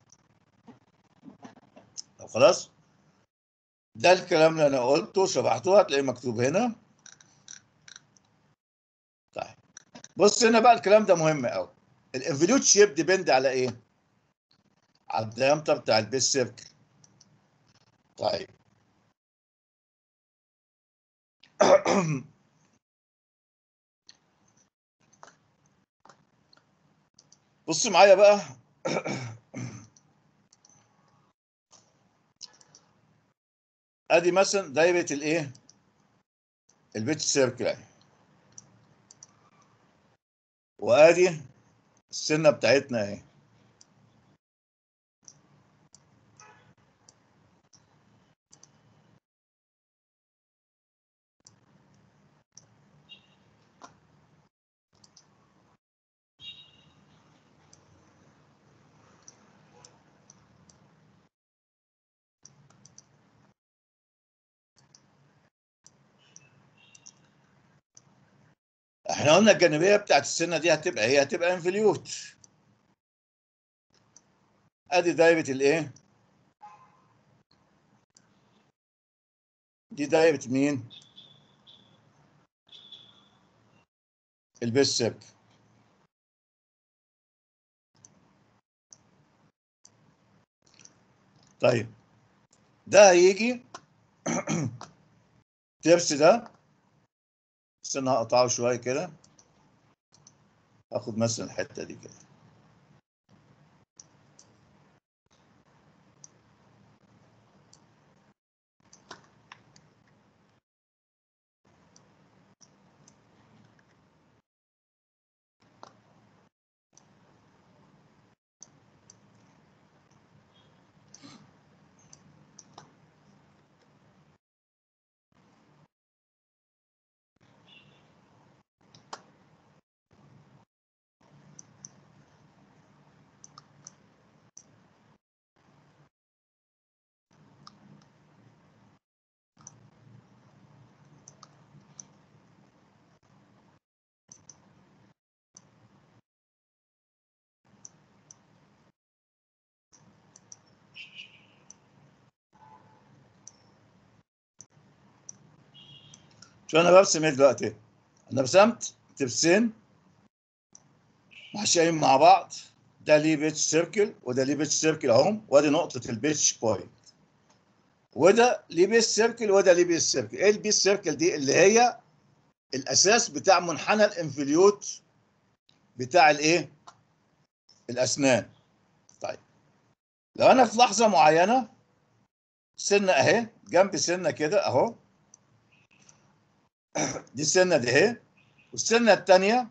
طب خلاص ده الكلام اللي انا قلته شرحته هتلاقيه مكتوب هنا طيب بص هنا بقى الكلام ده مهم قوي الانفليوت شيب ديبند على ايه على الديامتر بتاع البيس سيركل طيب بص معايا بقى ادي مثلا دايره الايه البيت سيركل اهي وادي السنه بتاعتنا اهي احنا قلنا الجانبيه بتاعت السنه دي هتبقى هي هتبقى انفليوت ادي دايره الايه دي دايره مين البيس سيرك طيب ده هيجي الترس ده استنى هقطعه شويه كده اخد مثلا الحته دي كده شو انا برسم ايه دلوقتي انا رسمت ترسين محشيين مع بعض ده ليه بيتش سيركل وده ليه بيتش سيركل اهم وادي نقطه البيتش بوينت وده ليه بيس سيركل وده ليه بيس سيركل ايه البيس سيركل دي اللي هي الاساس بتاع منحنى الانفليوت بتاع الايه الاسنان طيب لو انا في لحظه معينه سنه اهي جنب سنه كده اهو دي السنه دي اهي والسنه الثانيه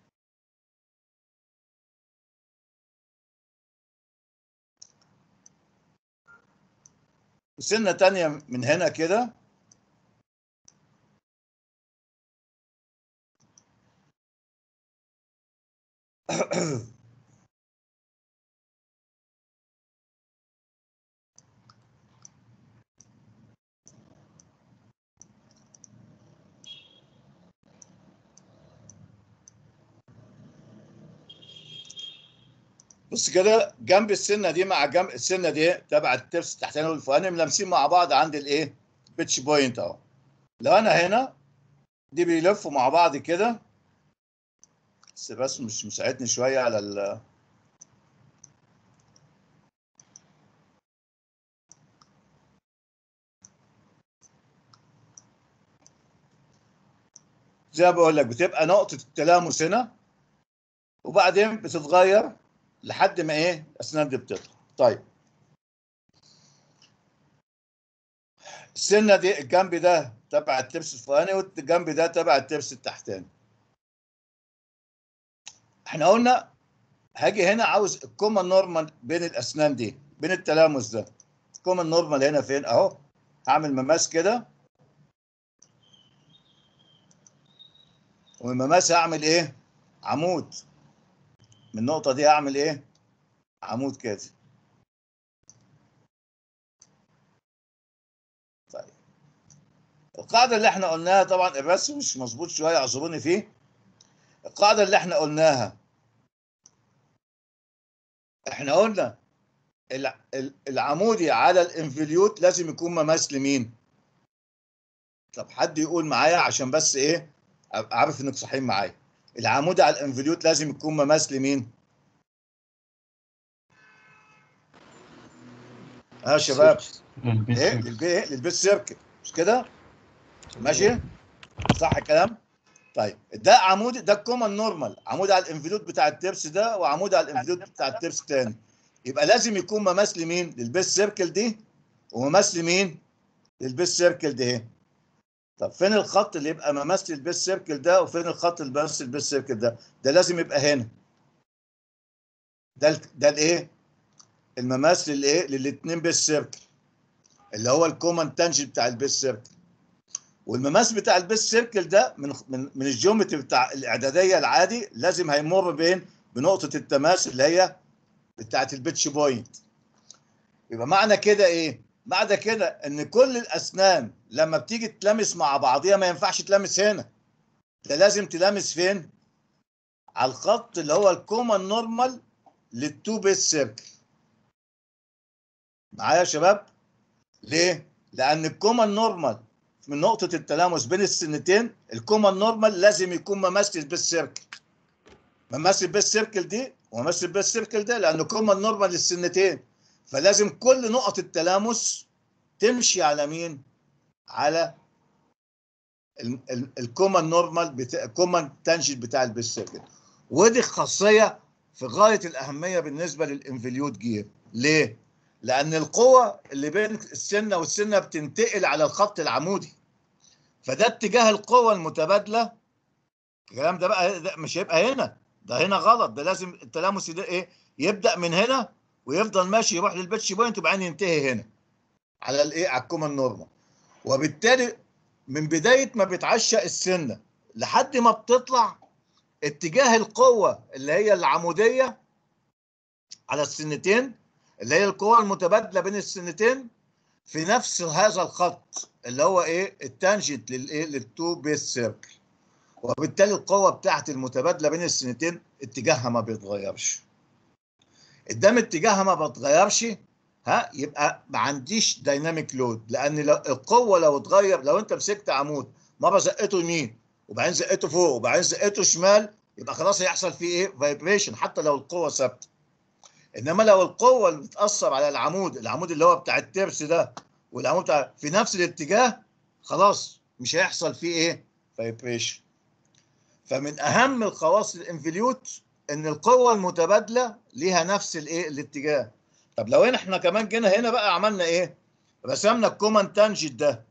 وسنه ثانيه من هنا كده بص كده جنب السنه دي مع جنب السنه دي تبع الترس التحتاني والفوقاني ملامسين مع بعض عند الايه بيتش بوينت اهو لو انا هنا دي بيلفوا مع بعض كده بس بس مش مساعدني شويه على ال زي ما بقول لك بتبقى نقطه التلامس هنا وبعدين بتتغير لحد ما ايه الاسنان دي بتطلع طيب السنه دي الجنب ده تبع الترس الفوقاني والجنب ده تبع الترس التحتاني احنا قلنا هاجي هنا عاوز الكومن نورمال بين الاسنان دي بين التلامس ده الكومن نورمال هنا فين اهو هعمل مماس كده ومن المماس هعمل ايه عمود من النقطة دي أعمل إيه؟ عمود كده. طيب. القاعدة اللي إحنا قلناها طبعا الرسم مش مظبوط شوية اعذروني فيه. القاعدة اللي إحنا قلناها إحنا قلنا الع- ال- العمودي على الانفليوت لازم يكون مماس لمين؟ طب حد يقول معايا عشان بس إيه؟ أبقى عارف إنك صحيح معايا. العمود على الانفليوت لازم يكون مماس لمين؟ ها يا شباب ايه للبي ايه للبيت سيركل مش كده؟ ماشي؟ صح الكلام؟ طيب ده عمود ده الكومن نورمال عمود على الانفليوت بتاع الترس ده وعمود على الانفليوت بتاع الترس الثاني يبقى لازم يكون مماس لمين؟ للبيت سيركل دي ومماس لمين؟ للبيس سيركل ده اهي طب فين الخط اللي يبقى ممثل البيس سيركل ده وفين الخط اللي بيمثل البيس سيركل ده ده لازم يبقى هنا ده ال- ده الايه المماثل الايه للاثنين بيس سيركل اللي هو الكومن تانجنت بتاع البيس سيركل والمماس بتاع البيس سيركل ده من من من الجيومتري بتاع الاعداديه العادي لازم هيمر بين بنقطه التماس اللي هي بتاعت البيتش بوينت يبقى معنى كده ايه معنى كده ان كل الاسنان لما بتيجي تلامس مع بعضيها ما ينفعش تلامس هنا ده لازم تلامس فين على الخط اللي هو الكومن نورمال للتو بيس سيركل معايا يا شباب ليه لان الكومن نورمال من نقطة التلامس بين السنتين الكومن نورمال لازم يكون ممثل بالسيركل ممثل بالسيركل دي وممثل بالسيركل ده لأنه كومن نورمال للسنتين فلازم كل نقط التلامس تمشي على مين؟ على الكومن نورمال بتاع الكومن تانجنت بتاع البيسيركل ودي خاصية في غاية الأهمية بالنسبة للانفليوت جير ليه؟ لأن القوة اللي بين السنة والسنة بتنتقل على الخط العمودي فده اتجاه القوة المتبادلة الكلام ده بقى ده مش هيبقى هنا ده هنا غلط ده لازم التلامس ده ايه يبدأ من هنا ويفضل ماشي يروح للبيتش بوينت وبعدين ينتهي هنا على الايه على الكومن نورمال وبالتالي من بداية ما بتعشق السنة لحد ما بتطلع اتجاه القوة اللي هي العمودية على السنتين اللي هي القوة المتبادلة بين السنتين في نفس هذا الخط اللي هو ايه التانجنت للايه للتو بيس سيركل وبالتالي القوة بتاعت المتبادلة بين السنتين اتجاهها ما بيتغيرش قدام اتجاهها ما بيتغيرش ها يبقى ما عنديش دايناميك لود لان لو القوة لو اتغير لو انت مسكت عمود مرة زقته يمين وبعدين زقته فوق وبعدين زقته شمال يبقى خلاص هيحصل فيه ايه فايبريشن حتى لو القوة ثابتة انما لو القوه اللي بتاثر على العمود العمود اللي هو بتاع الترس ده والعمود بتاع في نفس الاتجاه خلاص مش هيحصل فيه ايه فايبريشن فمن اهم الخواص الانفليوت ان القوه المتبادله ليها نفس الايه الاتجاه طب لو احنا كمان جينا هنا بقى عملنا ايه رسمنا الكومن تانجنت ده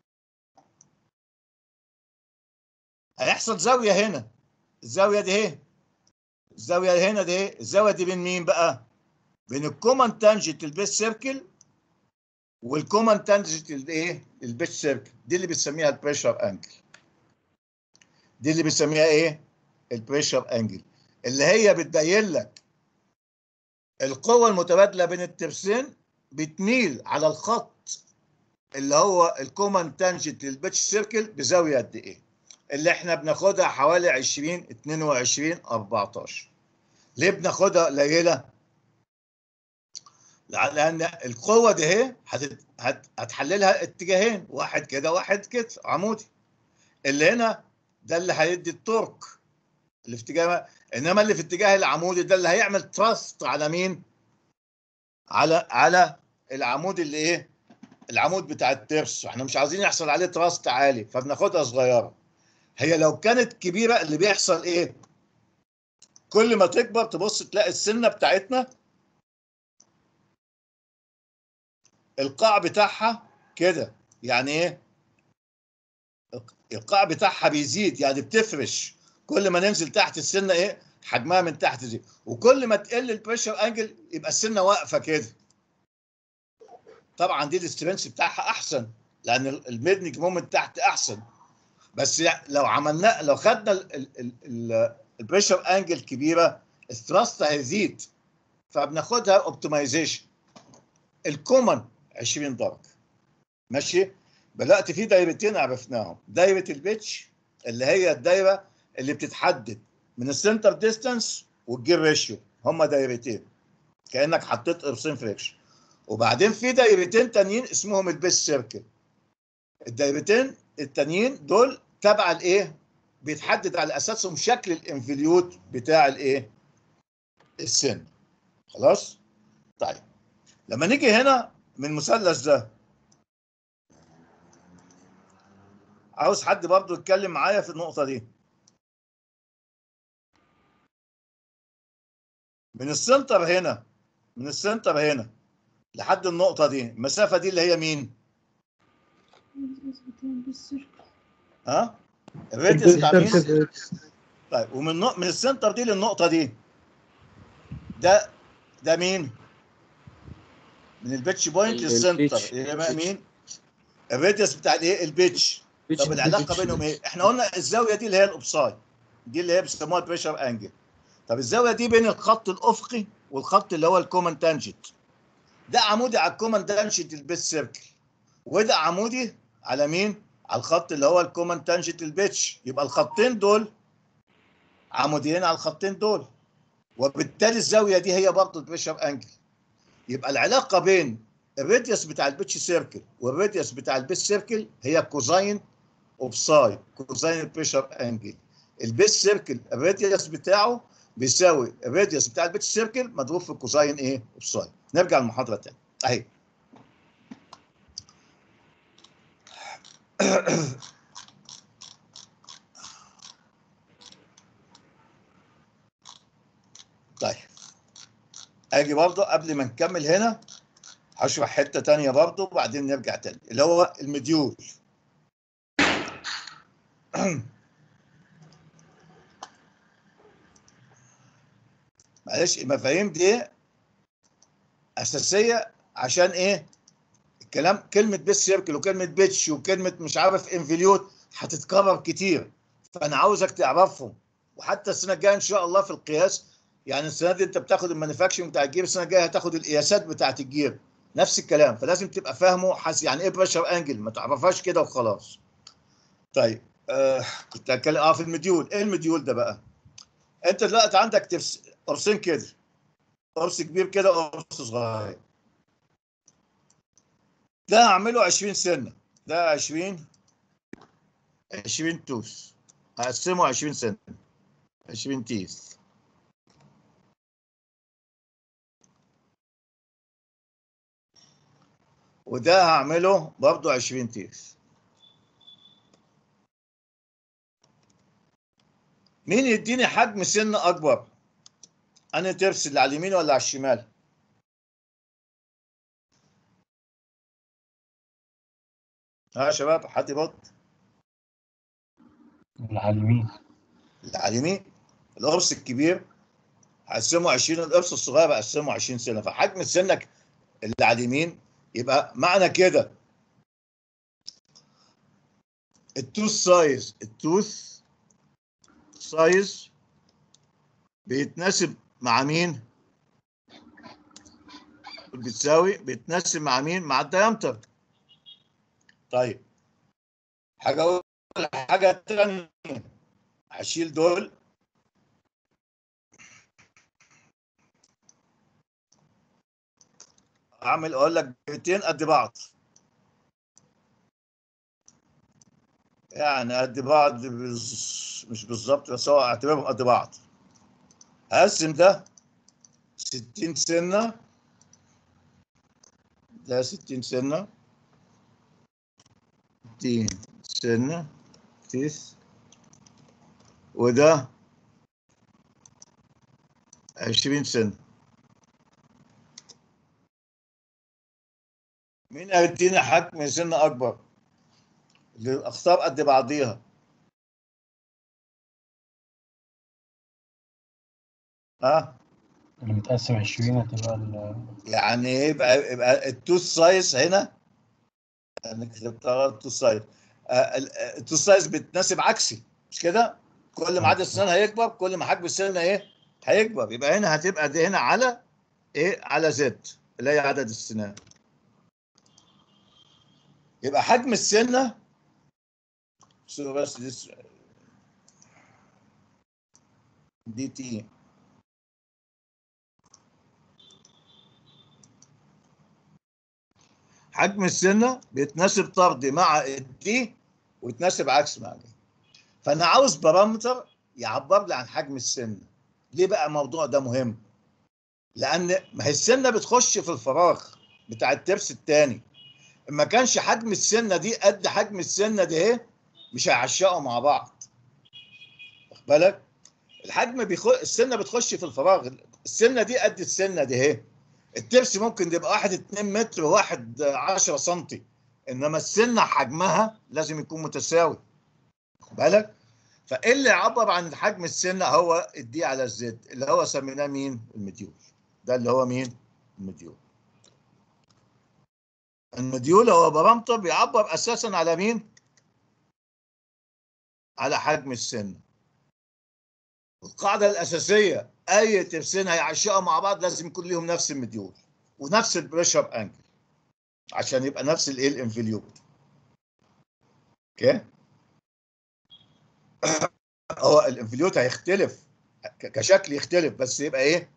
هيحصل زاويه هنا الزاويه دي اهي الزاويه هنا دي ايه الزاويه دي بين مين بقى بين الكومن تانجنت البيس سيركل والكومن تانجنت الايه البيس سيركل دي اللي بنسميها البريشر انجل دي اللي بنسميها ايه البريشر انجل اللي هي بتبين لك القوة المتبادلة بين الترسين بتميل على الخط اللي هو الكومن تانجنت للبيتش سيركل بزاوية قد ايه اللي احنا بناخدها حوالي 20 22 14 ليه بناخدها قليله لان القوه دي اهي هتت- هت- هتحللها اتجاهين واحد كده واحد كده عمودي اللي هنا ده اللي هيدي التورك اللي في اتجاه انما اللي في اتجاه العمودي ده اللي هيعمل تراست على مين على على العمود اللي ايه العمود بتاع الترس احنا مش عايزين يحصل عليه تراست عالي فبناخدها صغيره هي لو كانت كبيره اللي بيحصل ايه كل ما تكبر تبص تلاقي السنه بتاعتنا القاع بتاعها كده يعني ايه القاع بتاعها بيزيد يعني بتفرش كل ما ننزل تحت السنه ايه حجمها من تحت زي وكل ما تقل البريشر انجل يبقى السنه واقفه كده طبعا دي الاسترنس بتاعها احسن لان الميدنج مومنت تحت احسن بس يعني لو عملنا لو خدنا البريشر انجل كبيره الثراست هيزيد فبناخدها اوبتمايزيشن الكومن 20 درجه ماشي بدات في دايرتين عرفناهم دايره البيتش اللي هي الدايره اللي بتتحدد من السنتر ديستانس والجير ريشيو هما دايرتين كانك حطيت قرصين فريكشن وبعدين في دايرتين تانيين اسمهم البيس سيركل الدايرتين التانيين دول تبع الايه بيتحدد على اساسهم شكل الانفليوت بتاع الايه السن خلاص طيب لما نيجي هنا من المثلث ده عاوز حد برضه يتكلم معايا في النقطة دي من السنتر هنا من السنتر هنا لحد النقطة دي المسافة دي اللي هي مين؟ ها الراديوس بتاع مين السيركل طيب ومن نق- من السنتر دي للنقطه دي ده ده مين من البيتش بوينت ال- للسنتر البيتش. يبقى مين الراديوس بتاع الايه البيتش طب العلاقه بينهم ايه احنا قلنا الزاويه دي اللي هي الاوبسايد دي اللي هي بيسموها البريشر انجل طب الزاويه دي بين الخط الافقي والخط اللي هو الكومن تانجنت ده عمودي على الكومن تانجنت البيس سيركل وده عمودي على مين على الخط اللي هو الكومن تانجنت البيتش يبقى الخطين دول عموديين على الخطين دول وبالتالي الزاويه دي هي برضه البريشر انجل يبقى العلاقه بين الراديوس بتاع البيتش سيركل والراديوس بتاع البيس سيركل هي كوزاين اوف ساي كوزاين بريشر انجل البيس سيركل الراديوس بتاعه بيساوي الراديوس بتاع البيتش سيركل مضروب في كوزاين ايه اوف ساي نرجع للمحاضره تاني اهي طيب اجي برضه قبل ما نكمل هنا هشرح حته تانية برضه وبعدين نرجع تاني اللي هو المديول معلش المفاهيم دي اساسيه عشان ايه الكلام كلمه بيس سيركل وكلمه بيتش وكلمه مش عارف انفليوت هتتكرر كتير فانا عاوزك تعرفهم وحتى السنه الجايه ان شاء الله في القياس يعني السنه دي انت بتاخد المانيفاكتشرنج بتاع الجير السنه الجايه هتاخد القياسات بتاعت الجير نفس الكلام فلازم تبقى فاهمه حس يعني ايه بريشر انجل ما تعرفهاش كده وخلاص طيب آه كنت هتكلم اه في المديول ايه المديول ده بقى انت دلوقتي عندك تفس... قرصين كده قرص كبير كده وقرص صغير ده هعمله 20 سنه ده 20 20 توس هقسمه 20 سنه 20 تيس وده هعمله برضو 20 تيس مين يديني حجم سن اكبر انا ترس اللي على اليمين ولا على الشمال ها يا شباب حد يرد العالمين اللي على اليمين القرص الكبير هقسمه 20 القرص الصغير هقسمه 20 سنه فحجم سنك اللي على اليمين يبقى معنى كده التوث سايز التوث سايز بيتناسب مع مين؟ بتساوي بيتناسب مع مين؟ مع الديامتر طيب حاجة أقول حاجة تانية هشيل دول اعمل اقول لك بيتين قد بعض يعني قد بعض بز... مش بالظبط بس هو اعتبرهم قد بعض هقسم ده 60 سنة ده 60 سنة 60 سنة تيس وده 20 سنة مين هيدينا حجم سن اكبر الاخطار قد بعضيها ها اللي متقسم 20 هتبقى ال- يعني ايه يبقى يبقى التوث سايز هنا انا كتبتها التوث سايز التوث سايز بتناسب عكسي مش كده كل ما عدد السنان هيكبر كل ما حجم السن ايه هيكبر يبقى هنا هتبقى دي هنا على ايه على زد اللي هي عدد السنان يبقى حجم السنه شو بس دي س- دي تي حجم السنه بيتناسب طردي مع الدي ويتناسب عكس مع دي فانا عاوز بارامتر يعبر لي عن حجم السنه ليه بقى الموضوع ده مهم لان ما هي السنه بتخش في الفراغ بتاع الترس الثاني ما كانش حجم السنه دي قد حجم السنه دي اهي مش هيعشقوا مع بعض واخد بالك الحجم بيخش السنه بتخش في الفراغ السنه دي قد السنه دي اهي الترس ممكن يبقى واحد 2 متر وواحد 10 سم انما السنه حجمها لازم يكون متساوي خد بالك فايه اللي يعبر عن حجم السنه هو الدي على الزد اللي هو سميناه مين المديول ده اللي هو مين المديول المديول هو بارامتر بيعبر اساسا على مين على حجم السنه القاعده الاساسيه اي ترسين هيعشقوا مع بعض لازم يكون ليهم نفس المديول ونفس البريشر انجل عشان يبقى نفس الايه الانفليوت اوكي هو الانفليوت هيختلف ك- كشكل يختلف بس يبقى ايه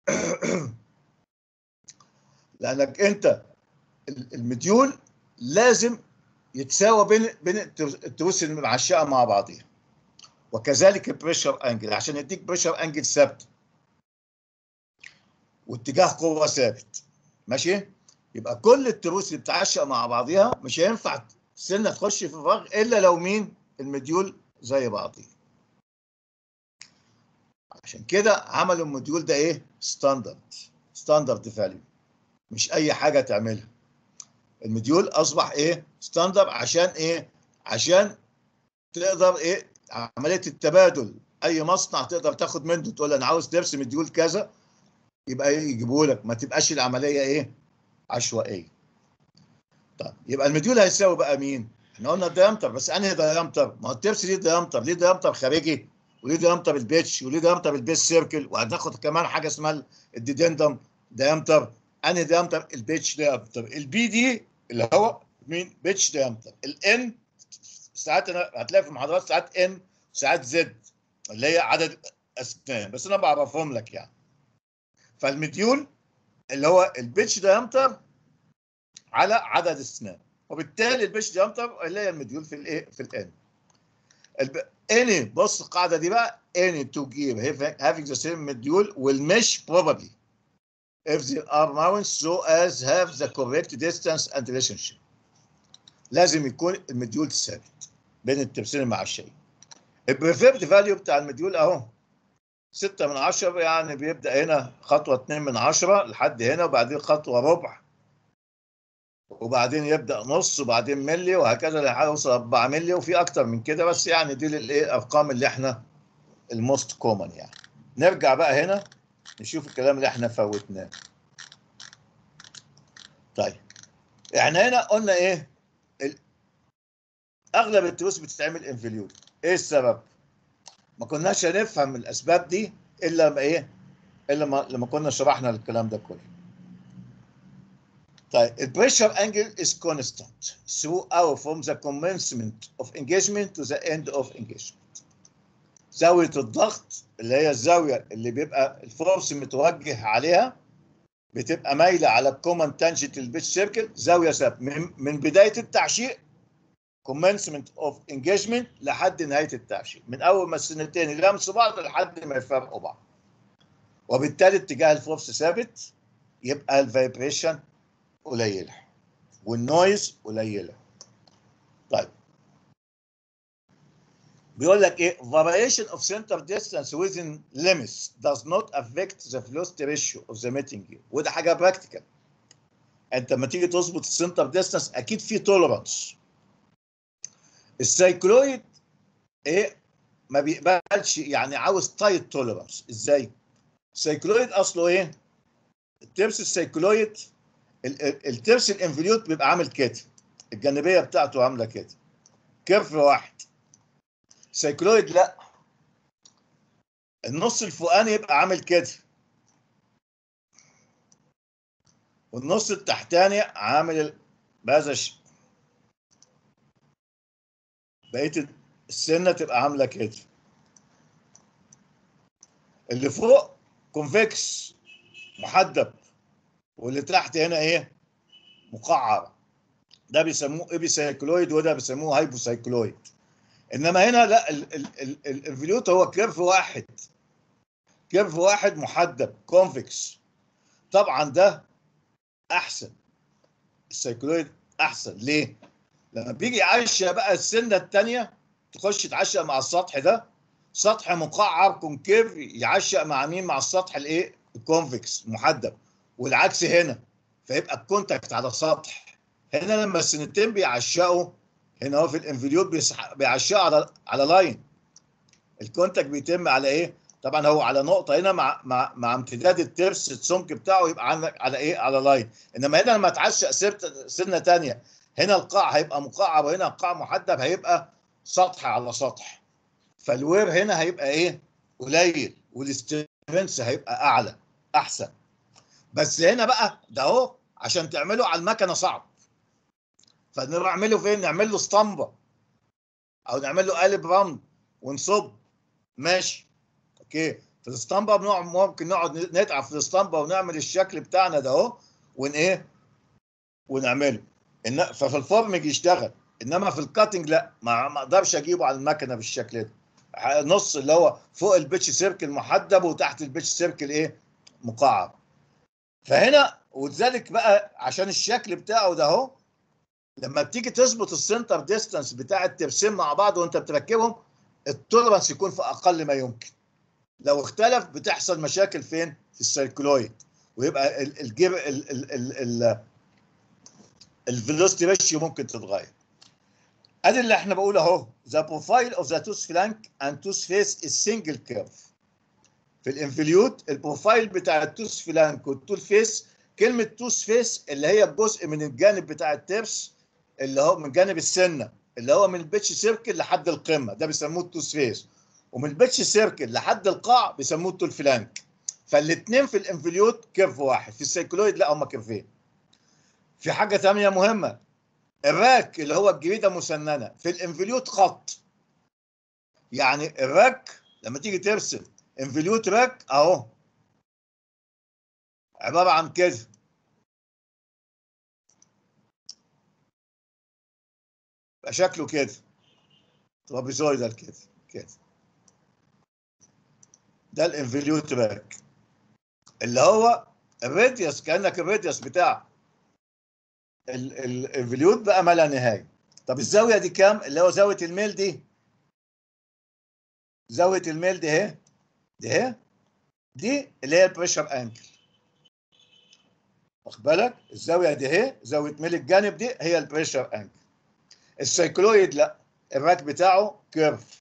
لانك انت ال- المديول لازم يتساوى بين بين التر- التروس المعشقه مع بعضها وكذلك البريشر انجل عشان يديك بريشر انجل ثابت واتجاه قوه ثابت ماشي يبقى كل التروس اللي بتعشق مع بعضها مش هينفع سنه تخش في فراغ الا لو مين المديول زي بعضيه عشان كده عملوا الموديول ده ايه ستاندرد ستاندرد فاليو مش اي حاجه تعملها المديول اصبح ايه ستاندرد عشان ايه عشان تقدر ايه عمليه التبادل اي مصنع تقدر تاخد منه تقول انا عاوز ترسم مديول كذا يبقى ايه يجيبوا لك ما تبقاش العمليه ايه عشوائيه طب يبقى المديول هيساوي بقى مين احنا قلنا الديامتر بس انهي ديامتر ما هو الترس ليه ديامتر ليه ديامتر خارجي وليه ديامتر البيتش وليه ديامتر البيس سيركل وهتاخد كمان حاجه اسمها الديدندم ديامتر انهي ديامتر البيتش ديامتر البي دي اللي هو مين بيتش ديامتر الان ساعات انا هتلاقي في المحاضرات ساعات ان ساعات زد اللي هي عدد اسنان بس انا بعرفهم لك يعني فالمديول اللي هو البيتش ديامتر على عدد الاسنان وبالتالي البيتش ديامتر اللي هي المديول في الايه في الان الب... any بص القاعده دي بقى any to give having- having the same module will mesh probably if there are mounts so as have the correct distance and relationship لازم يكون المديول ثابت بين الترسين المعشية البريفيرد فاليو بتاع المديول اهو 6 من 10 يعني بيبدا هنا خطوه 2 من 10 لحد هنا وبعدين خطوه ربع وبعدين يبدا نص وبعدين ملي وهكذا لحد يوصل 4 ملي وفي اكتر من كده بس يعني دي الايه الارقام اللي احنا الموست كومن يعني نرجع بقى هنا نشوف الكلام اللي احنا فوتناه طيب احنا هنا قلنا ايه ال- اغلب التروس بتتعمل انفليوت ايه السبب ما كناش هنفهم الاسباب دي الا لما ايه الا لما لما كنا شرحنا الكلام ده كله طيب البريشر انجل is constant throughout from the commencement of engagement to the end of engagement زاوية الضغط اللي هي الزاوية اللي بيبقى الفورس متوجه عليها بتبقى مايلة على الكومن تانجنت البيتش سيركل زاوية ثابتة من, من بداية التعشيق commencement of engagement لحد نهاية التعشيق من أول ما السنتين يلمسوا بعض لحد ما يفرقوا بعض وبالتالي اتجاه الفورس ثابت يبقى الفايبريشن قليلة والنويز قليلة طيب بيقول لك ايه variation of center distance within limits does not affect the velocity ratio of the meeting gear وده حاجه براكتيكال انت لما تيجي تظبط السنتر ديستانس اكيد في توليرانس السايكلويد ايه ما بيقبلش يعني عاوز تايت توليرانس ازاي السايكلويد اصله ايه الترس السايكلويد ال- ال- الترس الانفليوت بيبقى عامل كده الجانبيه بتاعته عامله كده كيرف واحد سايكلويد لا النص الفوقاني يبقى عامل كده والنص التحتاني عامل ال- بهذا الشيء بقيه السنه تبقى عامله كده اللي فوق كونفكس محدب واللي تحت هنا ايه مقعر ده بيسموه ايبيسايكلويد وده بيسموه هايبوسايكلويد انما هنا لا ال- ال- ال- الانفليوت هو كيرف واحد كيرف واحد محدب كونفكس طبعا ده احسن السايكلويد احسن ليه؟ لما بيجي يعشى بقى السنه الثانيه تخش تعشق مع السطح ده سطح مقعر كونكيف يعشق مع مين؟ مع السطح الايه؟ الكونفكس محدب والعكس هنا فيبقى الكونتاكت على سطح هنا لما السنتين بيعشقوا هنا هو في الانفليوت بيسح- بيعشقوا على على لاين الكونتاكت بيتم على ايه؟ طبعا هو على نقطه هنا مع مع مع امتداد الترس السمك بتاعه يبقى عندك على ايه؟ على لاين انما هنا لما تعشق سبت سنه ثانيه هنا القاع هيبقى مقعر وهنا القاع محدب هيبقى سطح على سطح فالوير هنا هيبقى ايه؟ قليل والسترنس هيبقى اعلى احسن بس هنا بقى ده اهو عشان تعمله على المكنه صعب فنعمله فين؟ نعمل له اسطمبه او نعمل له قالب رمل ونصب ماشي اوكي في الاسطمبه بنقعد ممكن نقعد نتعب في الاسطمبه ونعمل الشكل بتاعنا ده اهو ون ايه ونعمله إن ففي الفورمج يشتغل انما في الكاتنج لا ما ما اقدرش اجيبه على المكنه بالشكل ده ح- نص اللي هو فوق البيتش سيركل محدب وتحت البيتش سيركل ايه مقعر فهنا ولذلك بقى عشان الشكل بتاعه ده اهو لما بتيجي تظبط السنتر ديستانس بتاع الترسيم مع بعض وانت بتركبهم التولرنس يكون في اقل ما يمكن لو اختلف بتحصل مشاكل فين في السيركلويد ويبقى ال- الجيب ال- ال- ال- ال- الفيلوسيتي ريشيو ممكن تتغير ادي اللي احنا بقول اهو the profile of the tooth flank and tooth face is single curve في الانفليوت البروفايل بتاع التوث فلانك والتول فيس كلمه توث فيس اللي هي جزء من الجانب بتاع الترس اللي هو من جانب السنه اللي هو من البيتش سيركل لحد القمه ده بيسموه التوث فيس ومن البيتش سيركل لحد القاع بيسموه التول فلانك فالاثنين في الانفليوت كيرف واحد في السيكلويد لا هم كيرفين في حاجه ثانيه مهمه الراك اللي هو الجريده مسننه في الانفليوت خط يعني الراك لما تيجي ترسم انفليوت راك اهو عباره عن كده يبقى شكله كده ترابيزويدال كده كده ده الانفليوت راك اللي هو الراديوس كانك الراديوس بتاع ال- ال- الانفليوت بقى ما لا نهايه طب الزاويه دي كام اللي هو زاويه الميل دي زاويه الميل دي اهي دي اهي دي اللي هي البريشر انجل واخد بالك الزاويه دي اهي زاويه ميل الجانب دي هي البريشر انجل السيكلويد لا الراك بتاعه كيرف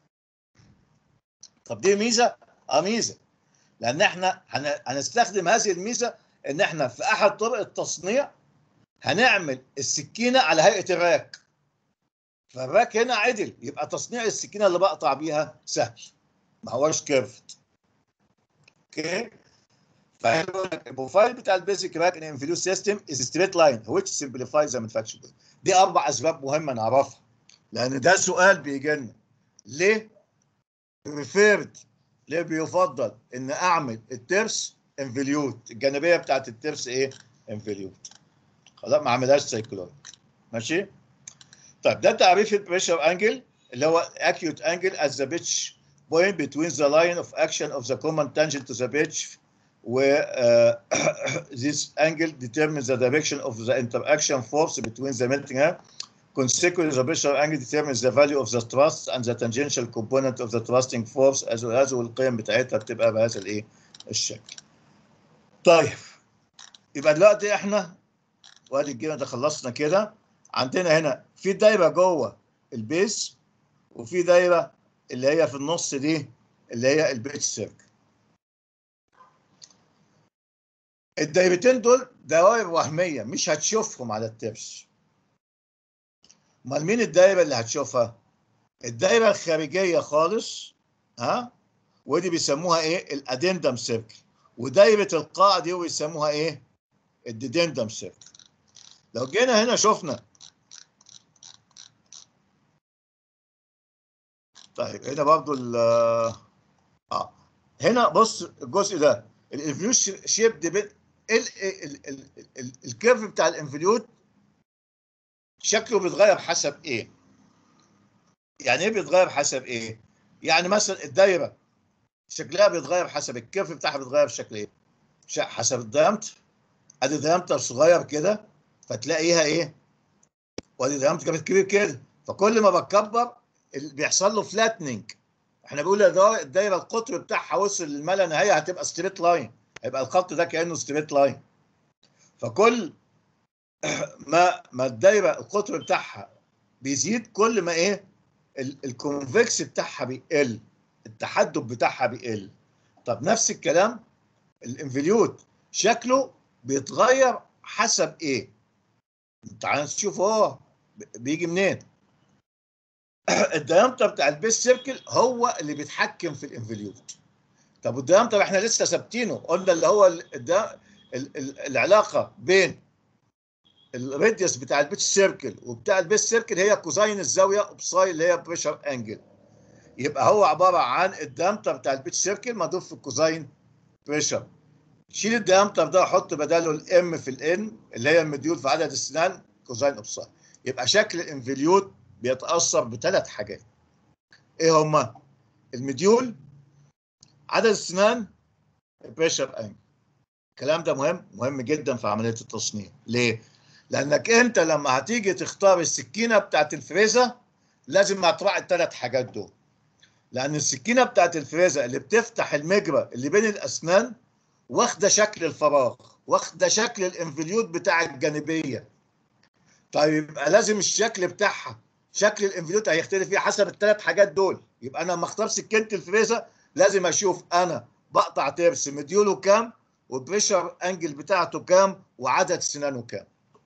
طب دي ميزه اه ميزه لان احنا هن- هنستخدم هذه الميزه ان احنا في احد طرق التصنيع هنعمل السكينه على هيئه الراك فالراك هنا عدل يبقى تصنيع السكينه اللي بقطع بيها سهل ما هوش كيرفت اوكي فالبروفايل بتاع البيزك راك ان انفليوس سيستم از ستريت لاين which simplifies the manufacturing دي اربع اسباب مهمه نعرفها لان ده سؤال بيجي لنا ليه ريفيرد ليه بيفضل ان اعمل الترس انفليوت الجانبيه بتاعت الترس ايه انفليوت خلاص ما اعملهاش سايكلويد ماشي طيب ده تعريف البريشر انجل اللي هو acute angle at the pitch point between the line of action of the common tangent to the pitch where uh, this angle determines the direction of the interaction force between the melting air. Consequently, the pressure angle determines the value of the thrust and the tangential component of the thrusting force as well as والقيم بتاعتها بتبقى بهذا الايه الشكل. طيب يبقى دلوقتي احنا وادي الجيم ده خلصنا كده عندنا هنا في دايره جوه البيس وفي دايره اللي هي في النص دي اللي هي البيتش سيركل الدايرتين دول دوائر وهميه مش هتشوفهم على الترس امال مين الدايره اللي هتشوفها الدايره الخارجيه خالص ها ودي بيسموها ايه الادندم سيركل ودايره القاع دي بيسموها ايه الديدندم سيركل لو جينا هنا شفنا طيب هنا برضو ال اه هنا بص الجزء ده الانفليوت شيب دي ال ال ال ال الكيرف بتاع الانفليوت شكله بيتغير حسب ايه؟ يعني ايه بيتغير حسب ايه؟ يعني مثلا الدايره شكلها بيتغير حسب الكيرف بتاعها بيتغير بشكل ايه؟ ش- حسب الديامتر ادي ديامتر صغير كده فتلاقيها ايه؟ وادي ديامتر كبير كده فكل ما بتكبر ال- بيحصل له فلاتننج احنا بنقول الدا- الدايره القطر بتاعها وصل لما لا نهايه هتبقى ستريت لاين هيبقى الخط ده كانه ستريت لاين فكل ما ما الدايره القطر بتاعها بيزيد كل ما ايه ال- الكونفكس بتاعها بيقل التحدب بتاعها بيقل طب نفس الكلام الانفليوت شكله بيتغير حسب ايه تعال نشوف هو بيجي منين الديامتر بتاع البيس سيركل هو اللي بيتحكم في الانفليوت طب والديامتر احنا لسه ثابتينه قلنا اللي هو ال- الدا- ال- ال- العلاقه بين الراديوس بتاع البيتش سيركل وبتاع البيس سيركل هي كوزين الزاويه اوبساي اللي هي بريشر انجل يبقى هو عباره عن الديامتر بتاع البيتش سيركل مضروب في الكوزين بريشر شيل الديامتر ده وحط بداله الام في الان اللي هي المديول في عدد السنان كوزين اوبساي يبقى شكل الانفليوت بيتاثر بثلاث حاجات ايه هما المديول عدد السنان بريشر انجل الكلام ده مهم مهم جدا في عمليه التصنيع ليه لانك انت لما هتيجي تختار السكينه بتاعت الفريزه لازم هتراعي الثلاث حاجات دول لان السكينه بتاعت الفريزه اللي بتفتح المجرى اللي بين الاسنان واخده شكل الفراغ واخده شكل الانفليوت بتاع الجانبيه طيب يبقى لازم الشكل بتاعها شكل الانفليوت هيختلف فيه حسب الثلاث حاجات دول يبقى انا لما اختار سكينه الفريزه لازم اشوف انا بقطع ترس مديوله كام والبريشر انجل بتاعته كام وعدد سنانه كام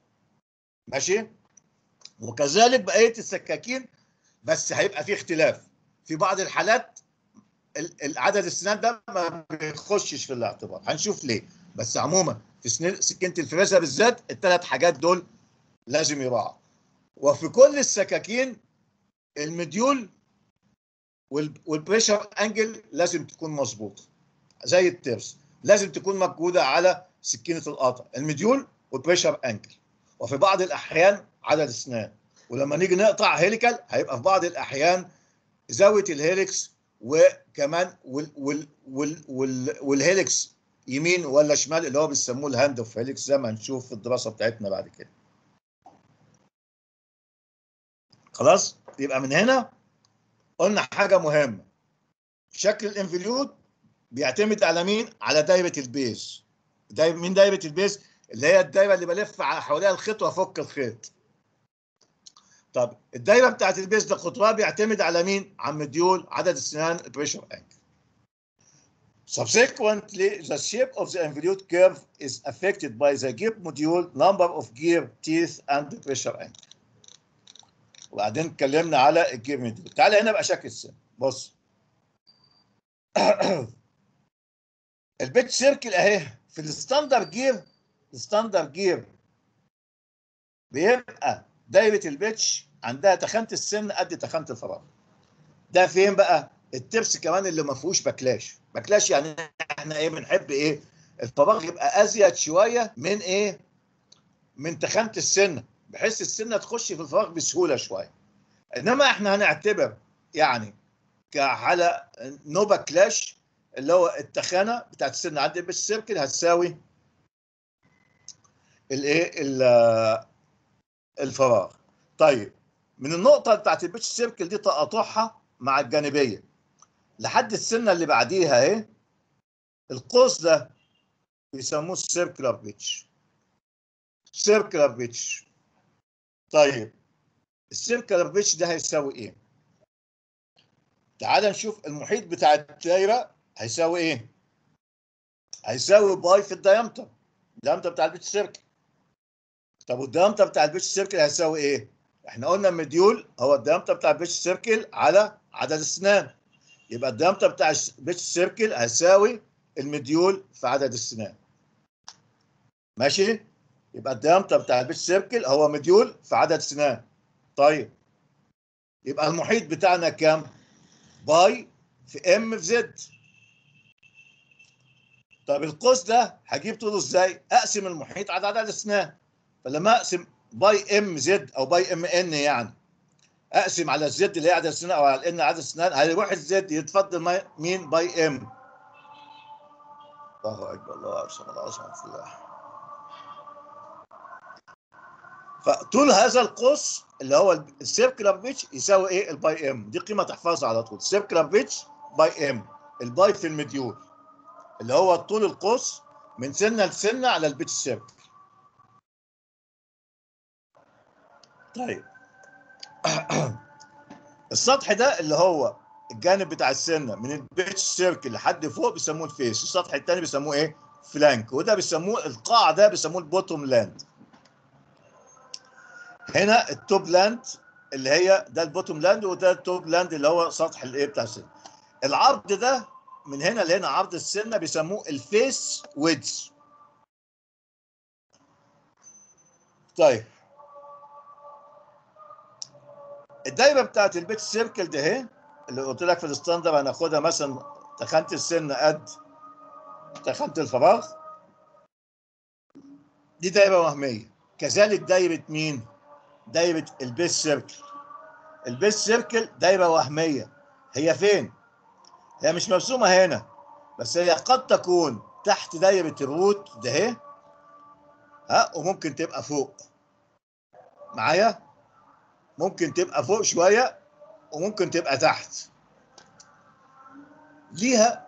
ماشي وكذلك بقيه السكاكين بس هيبقى في اختلاف في بعض الحالات ال- العدد السنان ده ما بيخشش في الاعتبار هنشوف ليه بس عموما في سن- سكينه الفريزه بالذات الثلاث حاجات دول لازم يراعوا وفي كل السكاكين المديول وال- والبريشر انجل لازم تكون مظبوطه زي الترس لازم تكون موجوده على سكينه القطع المديول والبريشر انجل وفي بعض الاحيان عدد اسنان ولما نيجي نقطع هيليكال هيبقى في بعض الاحيان زاويه الهيليكس وكمان وال وال وال وال والهيليكس يمين ولا شمال اللي هو بيسموه الهاند اوف هيليكس زي ما هنشوف في الدراسه بتاعتنا بعد كده. خلاص؟ يبقى من هنا قلنا حاجه مهمه. شكل الانفليوت بيعتمد على مين؟ على دايره البيز. دايره مين دايره البيز؟ اللي هي الدايره اللي بلف ع- حواليها الخيط وافك الخيط. طب الدايره بتاعت البيز ده قطرها بيعتمد على مين؟ على المديول، عدد السنان، البريشر انجل. Subsequently, the shape of the involute curve is affected by the gear module, number of gear teeth, and the pressure angle. وبعدين اتكلمنا على الجير موديول. تعالى هنا بقى شكل السن. بص. البيت سيركل اهي في الستاندرد جير الستاندرد جير بيبقى دايره البيتش عندها تخانه السن قد تخانه الفراغ. ده فين بقى؟ الترس كمان اللي ما فيهوش باكلاش، باكلاش يعني احنا ايه بنحب ايه؟ الفراغ يبقى ازيد شويه من ايه؟ من تخانه السنه بحيث السنه تخش في الفراغ بسهوله شويه. انما احنا هنعتبر يعني كحاله نو باكلاش اللي هو التخانه بتاعت السن عند البيتش سيركل هتساوي الايه ال- الفراغ. طيب من النقطه بتاعت البيتش سيركل دي تقاطعها مع الجانبيه لحد السنه اللي بعديها اهي القوس ده بيسموه السيركلر بيتش سيركلر بيتش طيب السيركلر بيتش ده هيساوي ايه تعال نشوف المحيط بتاع الدايره هيساوي ايه هيساوي باي في الديامتر الديامتر بتاع البيتش سيركل طب والديامتر بتاع البيتش سيركل هيساوي ايه احنا قلنا المديول هو الديامتر بتاع البيتش سيركل على عدد السنان يبقى الديامتر بتاع البيتش سيركل هيساوي المديول في عدد السنان ماشي يبقى الديامتر بتاع البيتش سيركل هو مديول في عدد سنان طيب يبقى المحيط بتاعنا كام باي في ام في زد طب القوس ده هجيب طوله ازاي اقسم المحيط على عدد الاسنان فلما اقسم باي ام زد او باي ام ان يعني اقسم على الزد اللي هي عدد السنان او على الان عدد السنان هيروح الزد يتفضل ما- مين باي ام الله اكبر الله اكبر الله اكبر في الله فطول هذا القوس اللي هو السيركلر بيتش يساوي ايه الباي ام دي قيمه تحفظها على طول سيركلر بيتش باي ام الباي في المديول اللي هو طول القوس من سنه لسنه على البيتش سيركل طيب السطح ده اللي هو الجانب بتاع السنه من البيتش سيركل لحد فوق بيسموه الفيس السطح الثاني بيسموه ايه فلانك وده بيسموه القاع ده بيسموه البوتوم لاند هنا التوب لاند اللي هي ده البوتوم لاند وده التوب لاند اللي هو سطح الايه بتاع السنه العرض ده من هنا لهنا عرض السنه بيسموه الفيس ويدز طيب الدايره بتاعت البيت سيركل ده اهي اللي قلت لك في الستاندر هناخدها مثلا تخانه السن قد تخانه الفراغ دي دايره وهميه كذلك دايره مين؟ دايره البيس سيركل البيس سيركل دايره وهميه هي فين؟ هي مش مرسومه هنا بس هي قد تكون تحت دايره الروت ده اهي ها وممكن تبقى فوق معايا؟ ممكن تبقى فوق شويه وممكن تبقى تحت ليها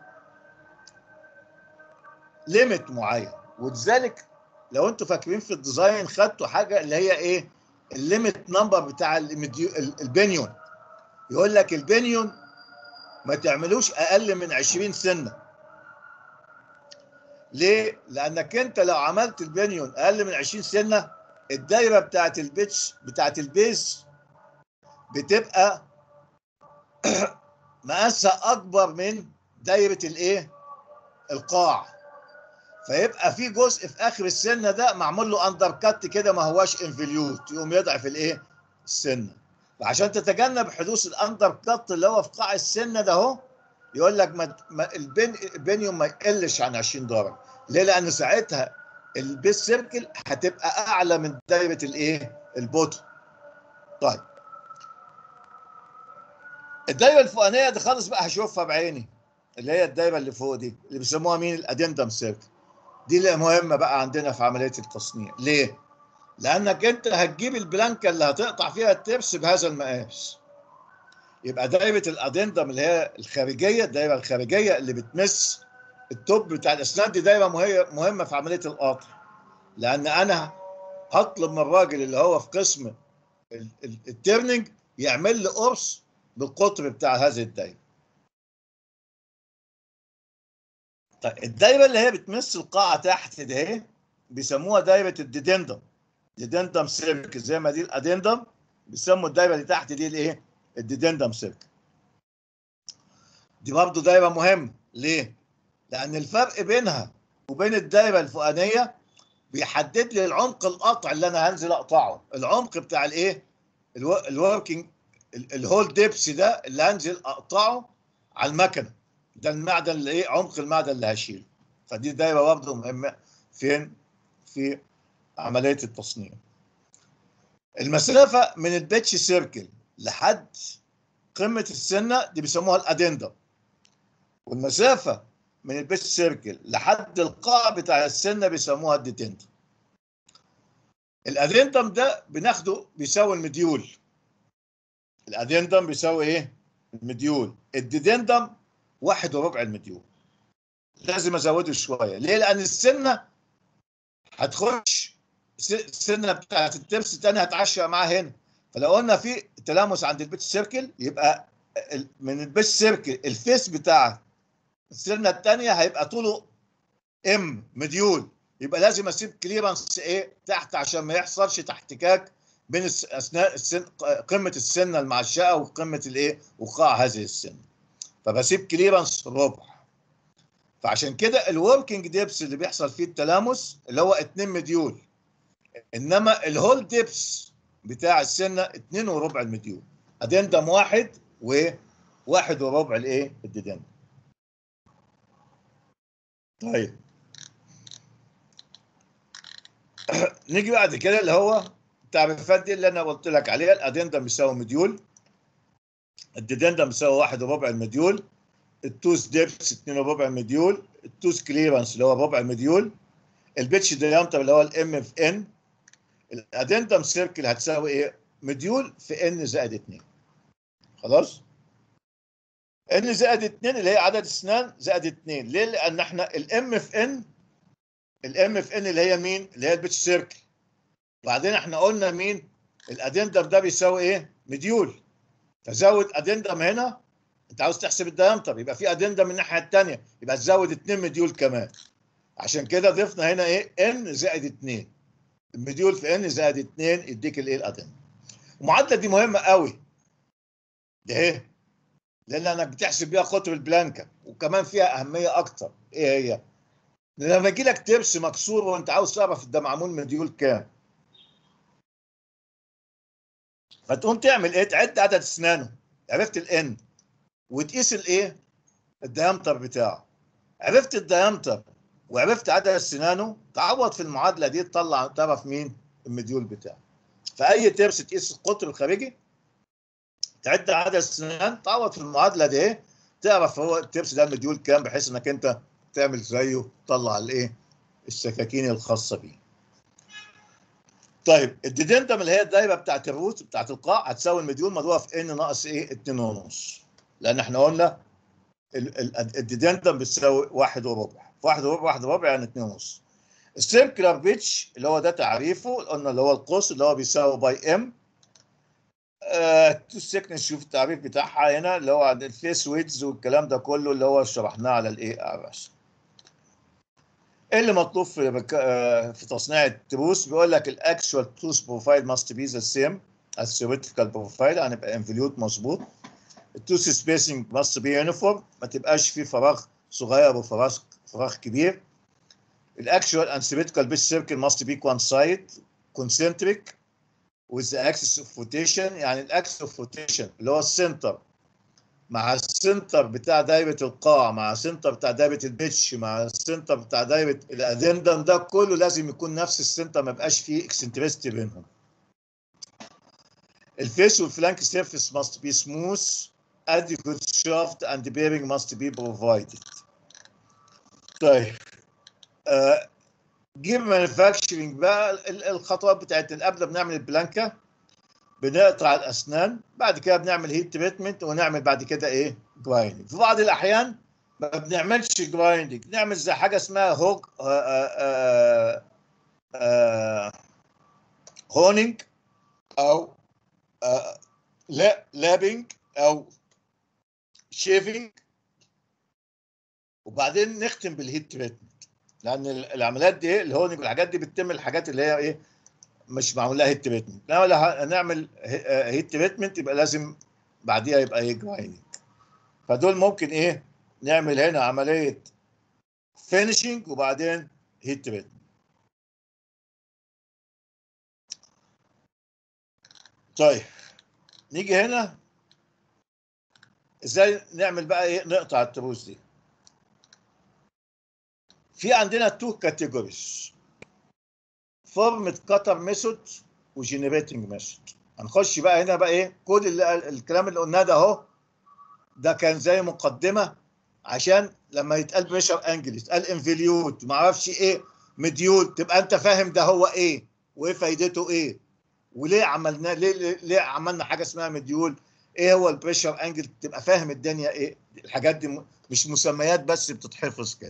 ليميت معين ولذلك لو انتوا فاكرين في الديزاين خدتوا حاجه اللي هي ايه الليميت نمبر بتاع المديو- ال- البنيون يقول لك البنيون ما تعملوش اقل من 20 سنه ليه لانك انت لو عملت البنيون اقل من 20 سنه الدايره بتاعت البيتش بتاعت البيز بتبقى مقاسها اكبر من دايره الايه القاع فيبقى في جزء في اخر السنه ده معمول له اندر كات كده ما هواش انفليوت يقوم يضعف الايه السنه فعشان تتجنب حدوث الاندر كات اللي هو في قاع السنه ده اهو يقول لك ما ما- البن البنيوم ما يقلش عن 20 درجه ليه لان ساعتها البيس سيركل هتبقى اعلى من دايره الايه البوتو طيب الدايره الفوقانيه دي خالص بقى هشوفها بعيني اللي هي الدايره اللي فوق دي اللي بيسموها مين الادندم سيركل دي اللي مهمه بقى عندنا في عمليه التصنيع ليه لانك انت هتجيب البلانكه اللي هتقطع فيها الترس بهذا المقاس يبقى دايره الادندم اللي هي الخارجيه الدايره الخارجيه اللي بتمس التوب بتاع الاسنان دي دايره مهي- مهمه في عمليه القطع لان انا هطلب من الراجل اللي هو في قسم ال- ال- التيرنينج يعمل لي قرص بالقطر بتاع هذه الدايره طيب الدايره اللي هي بتمس القاعه تحت دي اهي بيسموها دايره الديدندم ديدندم سيركل زي ما دي الادندم بيسموا الدايره اللي تحت دي الايه الديدندم سيركل دي برضه دايره مهمه ليه لان الفرق بينها وبين الدايره الفوقانيه بيحدد لي العمق القطع اللي انا هنزل اقطعه العمق بتاع الايه الوركينج الهول ديبس ده اللي هنزل اقطعه على المكنه ده المعدن اللي ايه عمق المعدن اللي هشيله فدي دايره برضه مهمه فين في عمليه التصنيع المسافه من البيتش سيركل لحد قمه السنه دي بيسموها الادندم والمسافه من البيتش سيركل لحد القاع بتاع السنه بيسموها الديتندم الادندم ده بناخده بيساوي المديول الادندم بيساوي ايه المديول الديدندم واحد وربع المديول لازم ازوده شويه ليه لان السنه هتخش س- السنه بتاعت الترس الثاني هتعشق معاها هنا فلو قلنا في تلامس عند البيت سيركل يبقى ال- من البيت سيركل الفيس بتاع السنه الثانيه هيبقى طوله ام مديول يبقى لازم اسيب كليرنس ايه تحت عشان ما يحصلش تحتكاك بين الس- اثناء السن قمه السنه المعشقه وقمه الايه وقاع هذه السنه فبسيب كليرنس ربع فعشان كده الوركينج ديبس اللي بيحصل فيه التلامس اللي هو 2 مديول انما الهول ديبس بتاع السنه 2 وربع المديول ادندم واحد وواحد وربع الايه الديدندم طيب نيجي بعد كده اللي هو التعريفات دي اللي انا قلت لك عليها الادندم بيساوي مديول الديدندم بيساوي واحد وربع المديول التوس ديبس 2 وربع المديول التوس كليرنس اللي هو ربع المديول البيتش ديامتر اللي هو الام في ان الادندم سيركل هتساوي ايه؟ مديول في ان زائد 2 خلاص؟ ان زائد 2 اللي هي عدد اسنان زائد 2 ليه؟ لان احنا الام في ان الام في ان اللي هي مين؟ اللي هي البيتش سيركل بعدين احنا قلنا مين؟ الادندم ده بيساوي ايه مديول فزود ادندم هنا انت عاوز تحسب الديامتر يبقى في ادندم من الناحيه الثانيه يبقى تزود 2 مديول كمان عشان كده ضفنا هنا ايه ان زائد 2 المديول في ان زائد 2 يديك الايه الادندم المعادله دي مهمه قوي ليه لان انا بتحسب بيها قطر البلانكا وكمان فيها اهميه اكتر ايه هي لما يجي لك ترس مكسور وانت عاوز تعرف ده معمول مديول كام فتقوم تعمل ايه تعد عدد اسنانه عرفت الان وتقيس الايه الديامتر بتاعه عرفت الديامتر وعرفت عدد اسنانه تعوض في المعادله دي تطلع تعرف مين المديول بتاعه فاي ترس تقيس القطر الخارجي تعد عدد السنان تعوض في المعادله دي ايه تعرف هو الترس ده المديول كام بحيث انك انت تعمل زيه تطلع الايه السكاكين الخاصه بيه طيب الديدندم اللي هي الدايره بتاعت الروت بتاعت القاع هتساوي المديول مضروبه في ان ناقص ايه 2 ونص لان احنا قلنا ال- ال- الديدندم بتساوي واحد وربع واحد وربع واحد وربع يعني 2 ونص السيركلر بيتش اللي هو ده تعريفه قلنا اللي هو القوس اللي هو بيساوي باي ام تو سكند شوف التعريف بتاعها هنا اللي هو الفيس ويدز والكلام ده كله اللي هو شرحناه على الاي ار اس ايه اللي مطلوب في بك... آه، في تصنيع التروس بيقول لك الاكشوال تروس بروفايل ماست بي ذا سيم as theoretical بروفايل هنبقى انفليوت مظبوط التوس سبيسنج ماست بي يونيفورم ما تبقاش في فراغ صغير وفراغ فراغ كبير الاكشوال and theoretical base circle must be coincide concentric with the axis of rotation يعني الاكسس اوف روتيشن اللي هو السنتر مع السنتر بتاع دايره القاع مع السنتر بتاع دايره البيتش مع السنتر بتاع دايره الادندم ده كله لازم يكون نفس السنتر ما يبقاش فيه اكسنتريستي بينهم الفيس والفلانك سيرفيس must be smooth adequate shaft and bearing must be provided طيب آه جيب مانيفاكتشرنج بقى ال- الخطوات بتاعت قبل ما بنعمل البلانكا بنقطع الاسنان بعد كده بنعمل هيت تريتمنت ونعمل بعد كده ايه جرايندنج في بعض الاحيان ما بنعملش جرايندنج نعمل زي حاجه اسمها هوج آه آه هونينج او آه لا لابنج او شيفنج وبعدين نختم بالهيت تريتمنت لان ال- العمليات دي الهونينج والحاجات دي بتتم الحاجات اللي هي ايه مش معمول لها هيت تريتمنت انما لو هنعمل هيت تريتمنت يبقى لازم بعديها يبقى ايه جرايندنج فدول ممكن ايه نعمل هنا عمليه فينشنج وبعدين هيت تريتمنت طيب نيجي هنا ازاي نعمل بقى ايه نقطع التروس دي في عندنا تو كاتيجوريز فورمة كاتر ميثود وجنريتنج ميثود هنخش بقى هنا بقى ايه كل اللي الكلام اللي قلناه ده اهو ده كان زي مقدمه عشان لما يتقال بريشر انجل يتقال انفليوت ما اعرفش ايه مديول تبقى انت فاهم ده هو ايه وايه فايدته ايه وليه عملنا ليه ليه, ليه عملنا حاجه اسمها مديول ايه هو البريشر انجل تبقى فاهم الدنيا ايه الحاجات دي م- مش مسميات بس بتتحفظ كده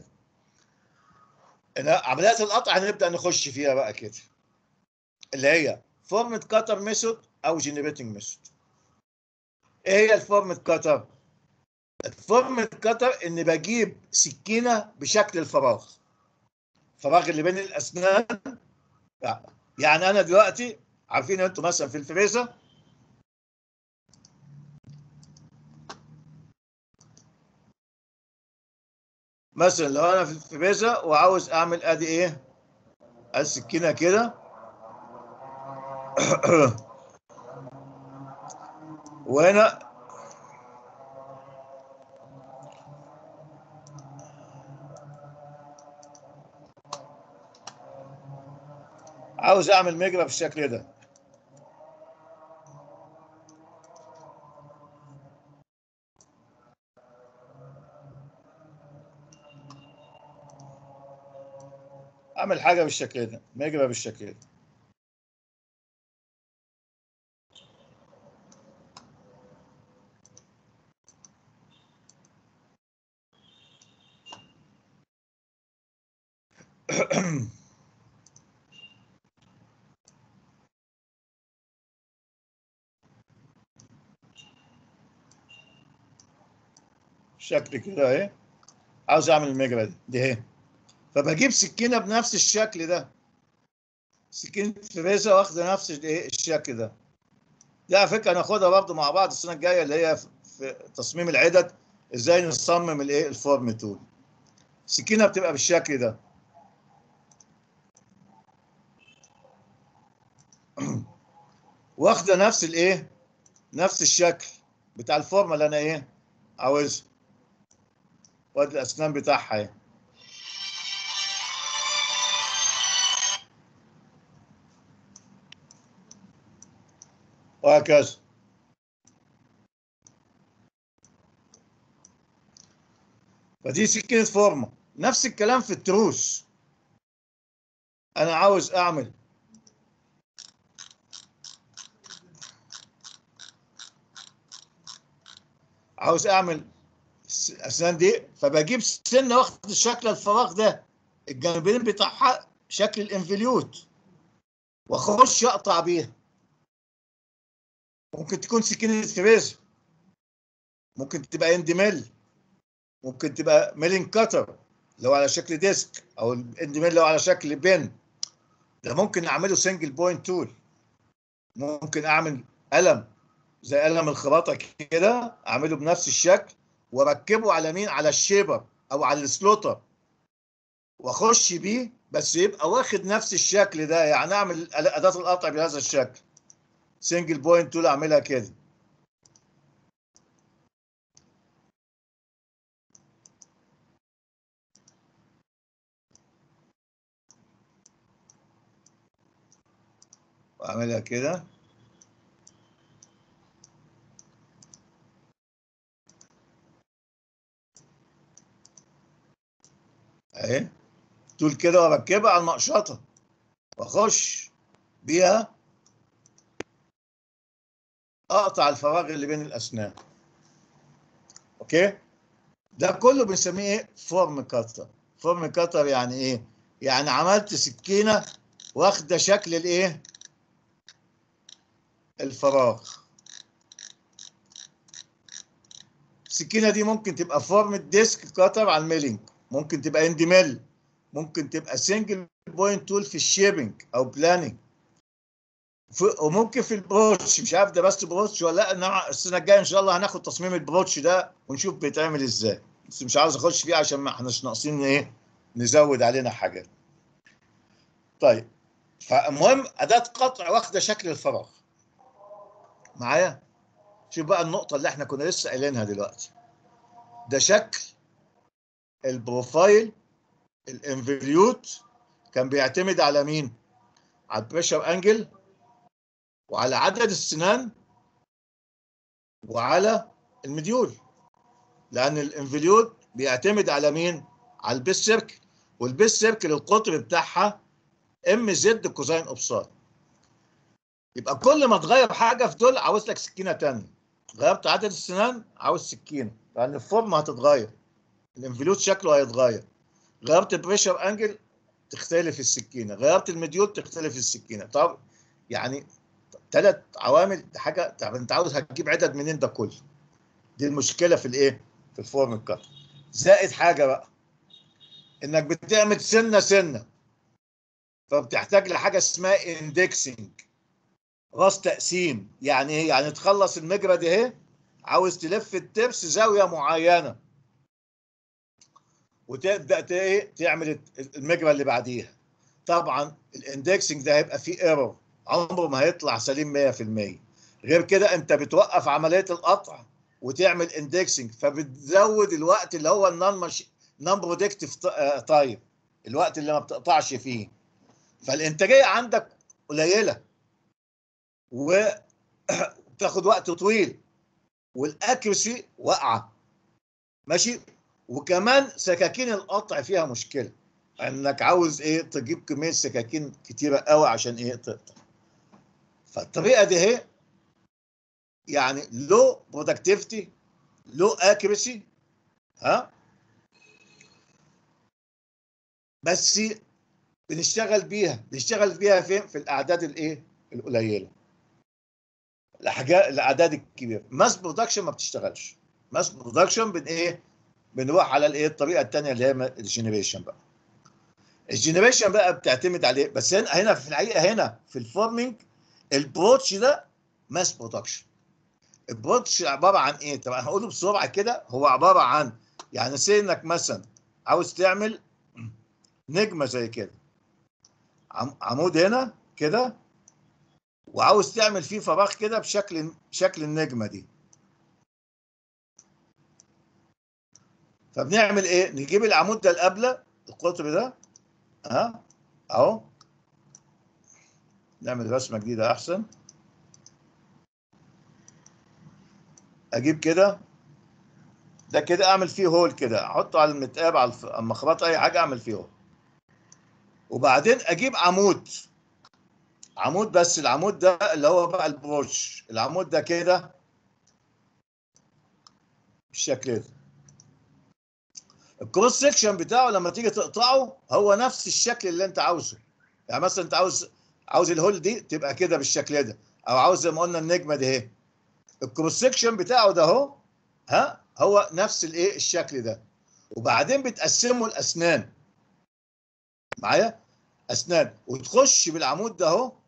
إن عمليات القطع هنبدا نخش فيها بقى كده اللي هي فورمة كاتر ميثود او جنريتنج ميثود ايه هي الفورمة كاتر الفورمة كاتر ان بجيب سكينه بشكل الفراغ الفراغ اللي بين الاسنان يعني انا دلوقتي عارفين انتوا مثلا في الفريزر مثلا لو انا في الفريزر وعاوز اعمل ادي ايه السكينه كده وهنا عاوز اعمل مجرى بالشكل ده اعمل حاجه بالشكل ده مجرى بالشكل ده شكل كده اهي عاوز اعمل المجرى دي دي اهي فبجيب سكينه بنفس الشكل ده سكينه فريزه واخده نفس الايه الشكل ده دي على فكره هناخدها برضه مع بعض السنه الجايه اللي هي في- في تصميم العدد ازاي نصمم الايه الفورم تول السكينه بتبقى بالشكل ده واخده نفس الايه نفس الشكل بتاع الفورمه اللي انا ايه عاوزها وادي الاسنان بتاعها اهي وهكذا فدي سكينة فورمة نفس الكلام في التروس أنا عاوز أعمل عاوز أعمل س- أسنان دي فبجيب سنة واخد شكل الفراغ ده الجانبين بتاعها شكل الانفليوت واخش اقطع بيها ممكن تكون سكينة فريزر ممكن تبقى اند ميل ممكن تبقى ميلين كاتر لو على شكل ديسك او الاند ميل لو على شكل بن ده ممكن اعمله سنجل بوينت تول ممكن اعمل قلم زي قلم الخراطه كده اعمله بنفس الشكل واركبه على مين على الشيبر او على السلوتر واخش بيه بس يبقى واخد نفس الشكل ده يعني اعمل اداه القطع بهذا الشكل سنجل بوينت تول اعملها كده واعملها كده اهي تول كده واركبها على المقشطه واخش بيها اقطع الفراغ اللي بين الاسنان اوكي ده كله بنسميه ايه فورم كاتر فورم كاتر يعني ايه يعني عملت سكينه واخده شكل الايه الفراغ السكينه دي ممكن تبقى فورم ديسك كاتر على الميلينج ممكن تبقى اند ميل ممكن تبقى سنجل بوينت تول في الشيبنج او بلاننج وممكن في البروتش مش عارف ده بس بروتش ولا لا انما السنه الجايه ان شاء الله هناخد تصميم البروتش ده ونشوف بيتعمل ازاي بس مش عاوز اخش فيه عشان ما احناش ناقصين ايه نزود علينا حاجات طيب فالمهم اداه قطع واخده شكل الفراغ معايا شوف بقى النقطه اللي احنا كنا لسه قايلينها دلوقتي ده شكل البروفايل الانفليوت كان بيعتمد على مين على البريشر انجل وعلى عدد السنان وعلى المديول لان الانفليوت بيعتمد على مين على البيس سيركل والبيس سيركل القطر بتاعها ام زد كوزين اوبساي يبقى كل ما تغير حاجه في دول عاوز لك سكينه تانية غيرت عدد السنان عاوز سكينه لان الفورمه هتتغير الانفليوت شكله هيتغير غيرت البريشر انجل تختلف السكينه غيرت المديول تختلف السكينه طب يعني ثلاث عوامل دي حاجه طب انت عاوز هتجيب عدد منين ده كله دي المشكله في الايه في الفورم الكات زائد حاجه بقى انك بتعمل سنه سنه فبتحتاج لحاجه اسمها اندكسنج راس تقسيم يعني ايه يعني تخلص المجرى دي اهي عاوز تلف الترس زاويه معينه وتبدا ت- ايه تعمل المجرى اللي بعديها طبعا الاندكسنج ده هيبقى فيه ايرور عمره ما هيطلع سليم 100% غير كده انت بتوقف عمليه القطع وتعمل اندكسنج فبتزود الوقت اللي هو النون مش نون برودكتيف تايم الوقت اللي ما بتقطعش فيه فالانتاجيه عندك قليله وبتاخد وقت طويل والاكيرسي واقعه ماشي وكمان سكاكين القطع فيها مشكله انك عاوز ايه تجيب كميه سكاكين كتيره قوي عشان ايه تقطع فالطريقه دي اهي يعني لو برودكتيفيتي لو اكيرسي ها بس بنشتغل بيها بنشتغل بيها فين في الاعداد الايه القليله الحاجات الاعداد الكبيره ماس برودكشن ما بتشتغلش ماس برودكشن بن ايه بنروح على الايه الطريقه الثانيه اللي هي الجنريشن بقى الجنريشن بقى بتعتمد عليه بس هنا هنا في الحقيقه هنا في الفورمينج البروتش ده ماس برودكشن البروتش عباره عن ايه طبعا هقوله بسرعه كده هو عباره عن يعني سي انك مثلا عاوز تعمل نجمه زي كده عم- عمود هنا كده وعاوز تعمل فيه فراغ كده بشكل شكل النجمه دي فبنعمل ايه نجيب العمود ده القبله القطر ده ها اهو نعمل رسمه جديده احسن اجيب كده ده كده اعمل فيه هول كده احطه على المتقاب على الف- على المخرطه اي حاجه اعمل فيه هول وبعدين اجيب عمود عمود بس العمود ده اللي هو بقى البروش العمود ده كده بالشكل ده الكروس سكشن بتاعه لما تيجي تقطعه هو نفس الشكل اللي انت عاوزه يعني مثلا انت عاوز عاوز الهول دي تبقى كده بالشكل ده او عاوز زي ما قلنا النجمه دي اهي الكروس سكشن بتاعه ده اهو ها هو نفس الايه الشكل ده وبعدين بتقسمه الاسنان معايا اسنان وتخش بالعمود ده اهو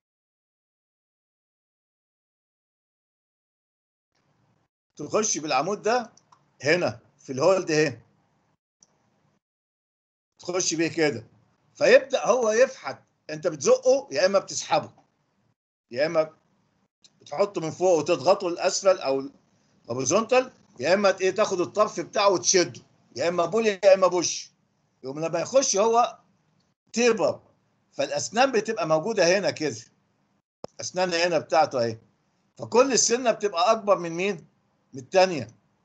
تخش بالعمود ده هنا في الهول ده اهي تخش بيه كده فيبدا هو يفحت انت بتزقه يا اما بتسحبه يا اما بتحطه من فوق وتضغطه للاسفل او هوريزونتال يا اما ايه تاخد الطرف بتاعه وتشده يا اما بولي يا اما بوش يوم لما يخش هو تيبر فالاسنان بتبقى موجوده هنا كده اسنان هنا بتاعته اهي فكل السنه بتبقى اكبر من مين؟ من الثانيه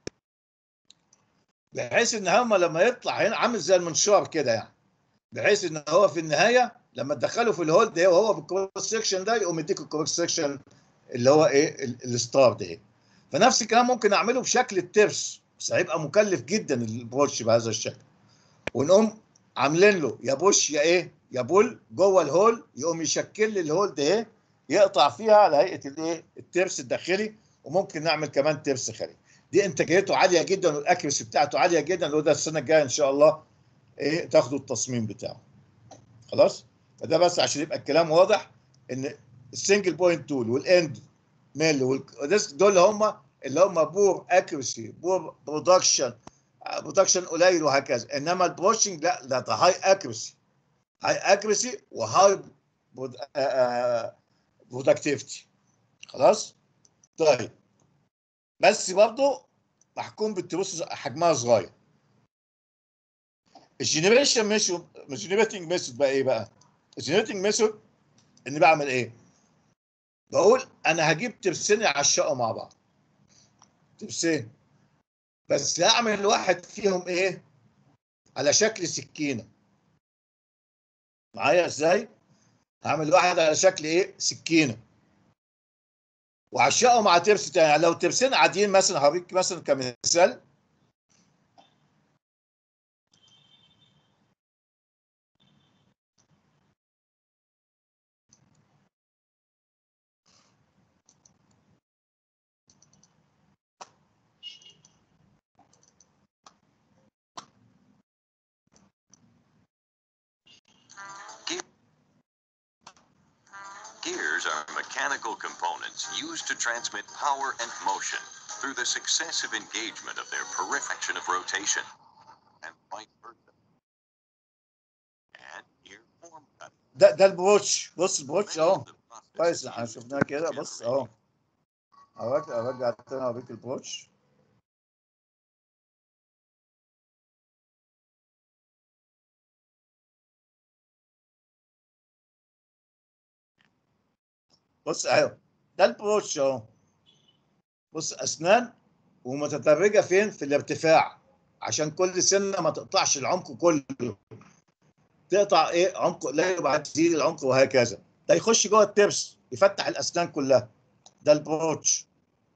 بحيث ان هم لما يطلع هنا عامل زي المنشار كده يعني بحيث ان هو في النهايه لما تدخله في الهول ده وهو بالكروس سكشن ده يقوم يديك الكروس سكشن اللي هو ايه ال- الستار ده فنفس الكلام ممكن اعمله بشكل الترس بس هيبقى مكلف جدا البروتش بهذا الشكل ونقوم عاملين له يا بوش يا ايه يا بول جوه الهول يقوم يشكل لي الهول ده ايه يقطع فيها على هيئه الايه الترس الداخلي وممكن نعمل كمان ترس خارجي دي انتاجيته عاليه جدا والاكيرسي بتاعته عاليه جدا اللي هو ده السنه الجايه ان شاء الله ايه تاخدوا التصميم بتاعه خلاص فده بس عشان يبقى الكلام واضح ان السنجل بوينت تول والاند ميل والديسك دول هم اللي هم بور اكيرسي بور برودكشن برودكشن قليل وهكذا انما البروشنج لا ده ده هاي اكيرسي هاي اكيرسي وهاي برودكتيفيتي خلاص طيب بس برضه محكوم بالتروس حجمها صغير الجنريشن ميثود الجنريتنج ميثود بقى ايه بقى؟ الجنريتنج ميثود اني بعمل ايه؟ بقول انا هجيب ترسين يعشقوا مع بعض ترسين بس هعمل واحد فيهم ايه؟ على شكل سكينه معايا ازاي؟ هعمل واحد على شكل ايه؟ سكينه وعشقه مع ترس تاني يعني لو ترسين عاديين مثلا هوريك مثلا كمثال Gears are mechanical components used to transmit power and motion through the successive engagement of their perimeter of rotation and vice versa. And gear form cut ده ده البروتش بص البروتش اهو many of the processes كويس احنا used شفناه كده in بص generating اهو ارجع ارجع تاني اوريك البروتش بص اهو ده البروتش اهو بص اسنان ومتدرجه فين في الارتفاع عشان كل سنه ما تقطعش العمق كله تقطع ايه عمق قليل وبعدين تزيد العمق وهكذا ده يخش جوه الترس يفتح الاسنان كلها ده البروتش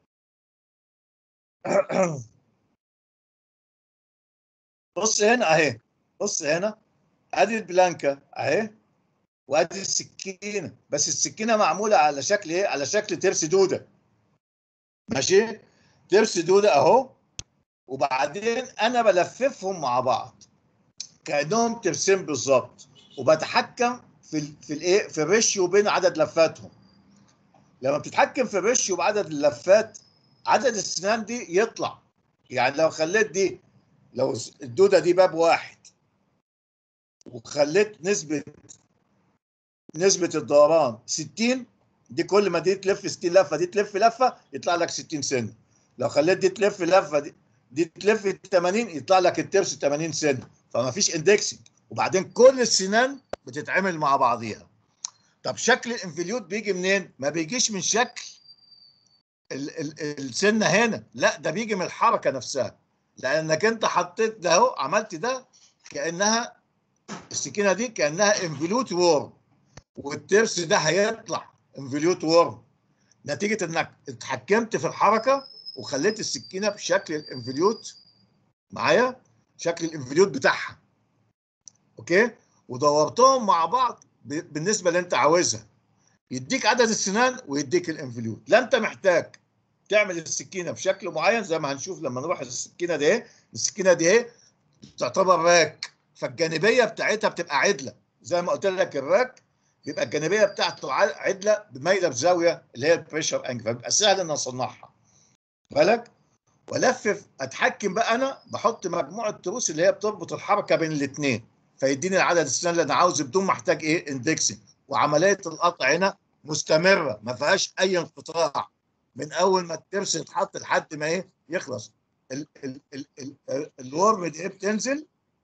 بص هنا اهي بص هنا ادي البلانكا اهي وادي السكينه بس السكينه معموله على شكل ايه على شكل ترس دوده ماشي ترس دوده اهو وبعدين انا بلففهم مع بعض كانهم ترسين بالظبط وبتحكم في ال في الايه في الريشيو بين عدد لفاتهم لما بتتحكم في الريشيو بعدد اللفات عدد السنان دي يطلع يعني لو خليت دي لو الدوده دي باب واحد وخليت نسبه نسبه الدوران 60 دي كل ما دي تلف 60 لفه دي تلف لفه يطلع لك 60 سنه لو خليت دي تلف لفه دي, دي تلف 80 يطلع لك الترس 80 سنه فما فيش اندكسنج وبعدين كل السنان بتتعمل مع بعضيها طب شكل الانفليوت بيجي منين؟ ما بيجيش من شكل ال ال السنه هنا لا ده بيجي من الحركه نفسها لانك انت حطيت ده اهو عملت ده كانها السكينه دي كانها انفليوت وورم والترس ده هيطلع انفليوت وورم نتيجه انك اتحكمت في الحركه وخليت السكينه بشكل الانفليوت معايا شكل الانفليوت بتاعها اوكي ودورتهم مع بعض ب- بالنسبه اللي انت عاوزها يديك عدد السنان ويديك الانفليوت لا انت محتاج تعمل السكينه بشكل معين زي ما هنشوف لما نروح السكينه دي ايه السكينه دي ايه تعتبر راك فالجانبيه بتاعتها بتبقى عدله زي ما قلت لك الراك بيبقى الجانبيه بتاعته ع- عدله مايله بزاويه اللي هي البريشر انجل فبيبقى سهل ان اصنعها بالك والفف اتحكم بقى انا بحط مجموعه تروس اللي هي بتربط الحركه بين الاثنين فيديني العدد السنان اللي انا عاوزه بدون ما احتاج ايه اندكسنج وعمليه القطع هنا مستمره ما فيهاش اي انقطاع من اول ما الترس يتحط لحد ما ايه يخلص ال ال ال ال ال الورم دي ايه بتنزل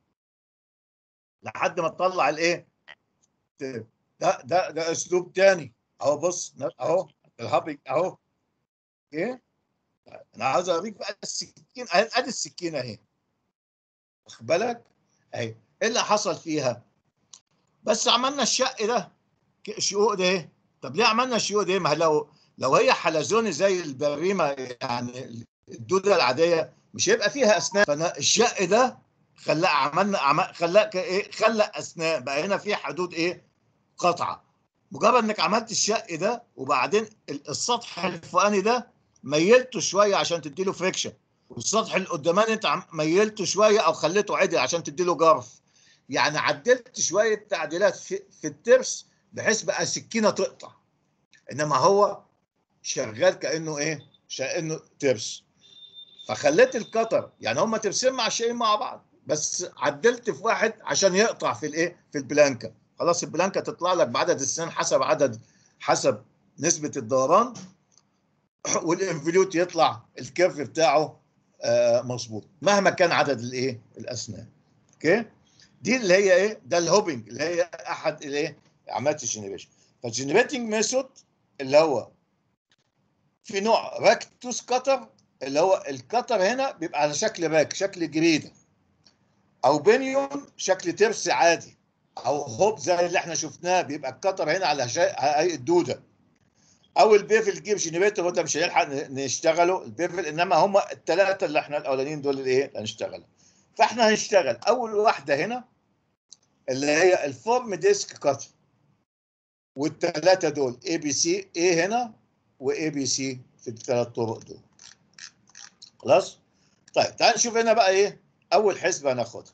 لحد ما تطلع الايه ده ده ده اسلوب تاني اهو بص اهو الهابنج اهو ايه انا عاوز اوريك بقى السكين اهي ادي السكينه اهي واخد بالك اهي ايه اللي حصل فيها بس عملنا الشق ده ك- الشقوق ده ايه طب ليه عملنا الشقوق ده ما لو لو هي حلزوني زي البريمه يعني الدوده العاديه مش هيبقى فيها اسنان فانا الشق ده خلاه عملنا عم... خلاه ك- ايه خلق اسنان بقى هنا في حدود ايه قطعه مجرد انك عملت الشق ده وبعدين ال- السطح الفوقاني ده ميلته شويه عشان تديله فريكشن والسطح القداماني انت عم- ميلته شويه او خليته عدل عشان تديله جرف يعني عدلت شويه تعديلات في, في الترس بحيث بقى سكينه تقطع انما هو شغال كانه ايه كانه ترس فخليت القطر يعني هم ترسين مع شيء مع بعض بس عدلت في واحد عشان يقطع في الايه في البلانكا خلاص البلانكا تطلع لك بعدد السنان حسب عدد حسب نسبه الدوران والانفليوت يطلع الكيرف بتاعه آه مظبوط مهما كان عدد الايه الاسنان اوكي دي اللي هي ايه ده الهوبنج اللي هي احد الايه عمليات الجنريشن فالجنريتنج ميثود اللي هو في نوع راكتوس كتر اللي هو الكتر هنا بيبقى على شكل باك شكل جريده او بنيون شكل ترس عادي او هوب زي اللي احنا شفناه بيبقى الكتر هنا على شيء على هيئه دوده او البيفل جيب جنريتور وده مش هيلحق ن- نشتغله البيفل انما هم الثلاثه اللي احنا الاولانيين دول اللي ايه اللي هنشتغل فاحنا هنشتغل اول واحده هنا اللي هي الفورم ديسك كاتر والثلاثه دول اي بي سي اي هنا واي بي سي في الثلاث طرق دول خلاص طيب تعال نشوف هنا بقى ايه اول حسبه هناخدها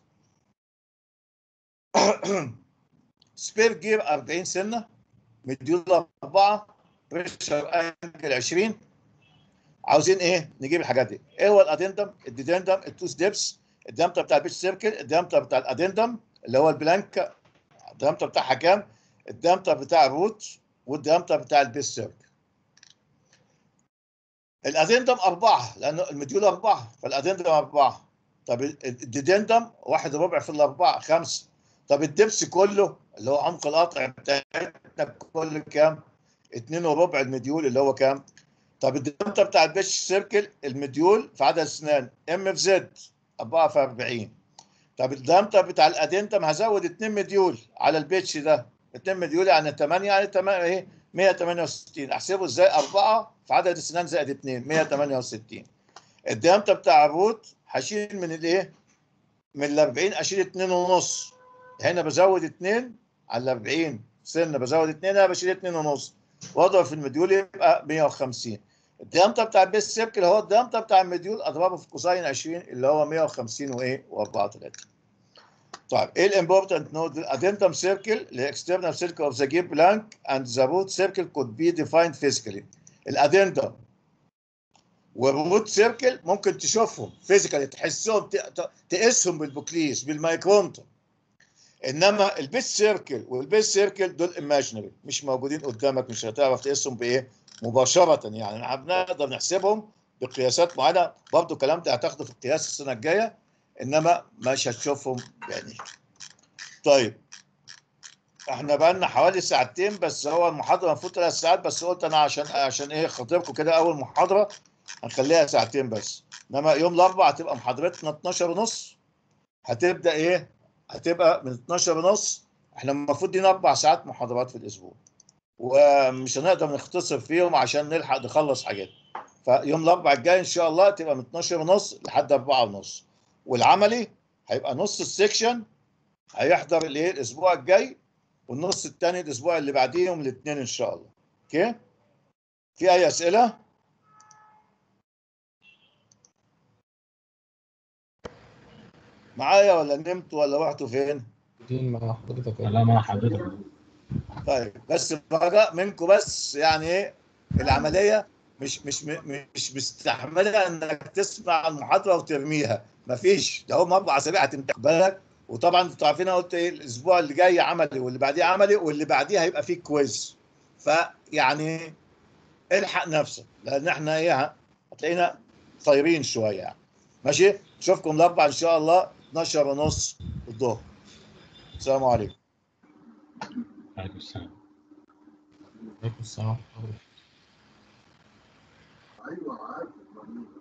سبير جير 40 سنه مديول 4 بريشر انجل 20 عاوزين ايه نجيب الحاجات دي ايه هو الادندم الديدندم التو ستيبس الديامتر بتاع البيتش سيركل الديامتر بتاع الادندم اللي هو البلانك الديامتر بتاعها كام الديامتر بتاع الروت والديامتر بتاع البيس سيركل الادندم أربعة لأنه المديول أربعة فالادندم أربعة طب الديدندم واحد ربع في الأربعة خمسة طب الدبس كله اللي هو عمق القطع بتاعتنا كله كام؟ اتنين وربع المديول اللي هو كام؟ طب الديامتر بتاع البيتش سيركل المديول في عدد اسنان ام في زد 4 في 40 طب الديامتر بتاع الادنتم هزود 2 مديول على البيتش ده 2 مديول يعني 8 يعني 8 ايه 168 احسبه ازاي 4 في عدد السنان زائد 2 168 الديامتر بتاع الروت هشيل من الايه من ال 40 اشيل 2 ونص هنا بزود 2 على ال 40 سنه بزود 2 هنا بشيل 2 ونص واضرب في المديول يبقى 150 الديامتر بتاع البيس سيركل هو الديامتر بتاع المديول اضربه في كوساين 20 اللي هو 150 وايه و4 3 طيب ايه الامبورتنت نود الادنتم سيركل الاكسترنال سيركل اوف ذا جير بلانك اند ذا روت سيركل كود بي ديفايند فيزيكالي الادنتم والروت سيركل ممكن تشوفهم فيزيكالي تحسهم ت- ت- تقيسهم بالبوكليس بالمايكرومتر انما البيس سيركل والبيس سيركل دول ايماجينري مش موجودين قدامك مش هتعرف تقيسهم بايه مباشره يعني احنا بنقدر نحسبهم بقياسات معينه برضه الكلام ده هتاخده في القياس السنه الجايه انما مش هتشوفهم يعني طيب احنا بقى لنا حوالي ساعتين بس هو المحاضره المفروض ثلاث ساعات بس قلت انا عشان عشان ايه خاطركم كده اول محاضره هنخليها ساعتين بس انما يوم الاربعاء هتبقى محاضرتنا 12 ونص هتبدا ايه هتبقى من 12 ونص احنا المفروض دينا اربع ساعات محاضرات في الاسبوع ومش هنقدر نختصر فيهم عشان نلحق نخلص حاجات فيوم الاربعاء الجاي ان شاء الله تبقى من 12 ونص لحد 4 ونص والعملي هيبقى نص السكشن هيحضر الايه الاسبوع الجاي والنص الثاني الاسبوع اللي بعديهم الاثنين ان شاء الله اوكي في اي اسئله معايا ولا نمت ولا رحتوا فين دين مع حضرتك لا مع حضرتك طيب بس رجاء منكم بس يعني ايه العمليه مش مش مش مستحمله انك تسمع المحاضره وترميها مفيش ده هم اربع اسابيع هتمتحن بالك وطبعا انتوا عارفين انا قلت ايه الاسبوع اللي جاي عملي واللي بعديه عملي واللي بعديه هيبقى فيه كويز فيعني الحق نفسك لان احنا ايه هتلاقينا طايرين شويه يعني ماشي اشوفكم الاربعاء ان شاء الله 12 ونص الظهر السلام عليكم عليكم السلام عليكم السلام ايوه عارف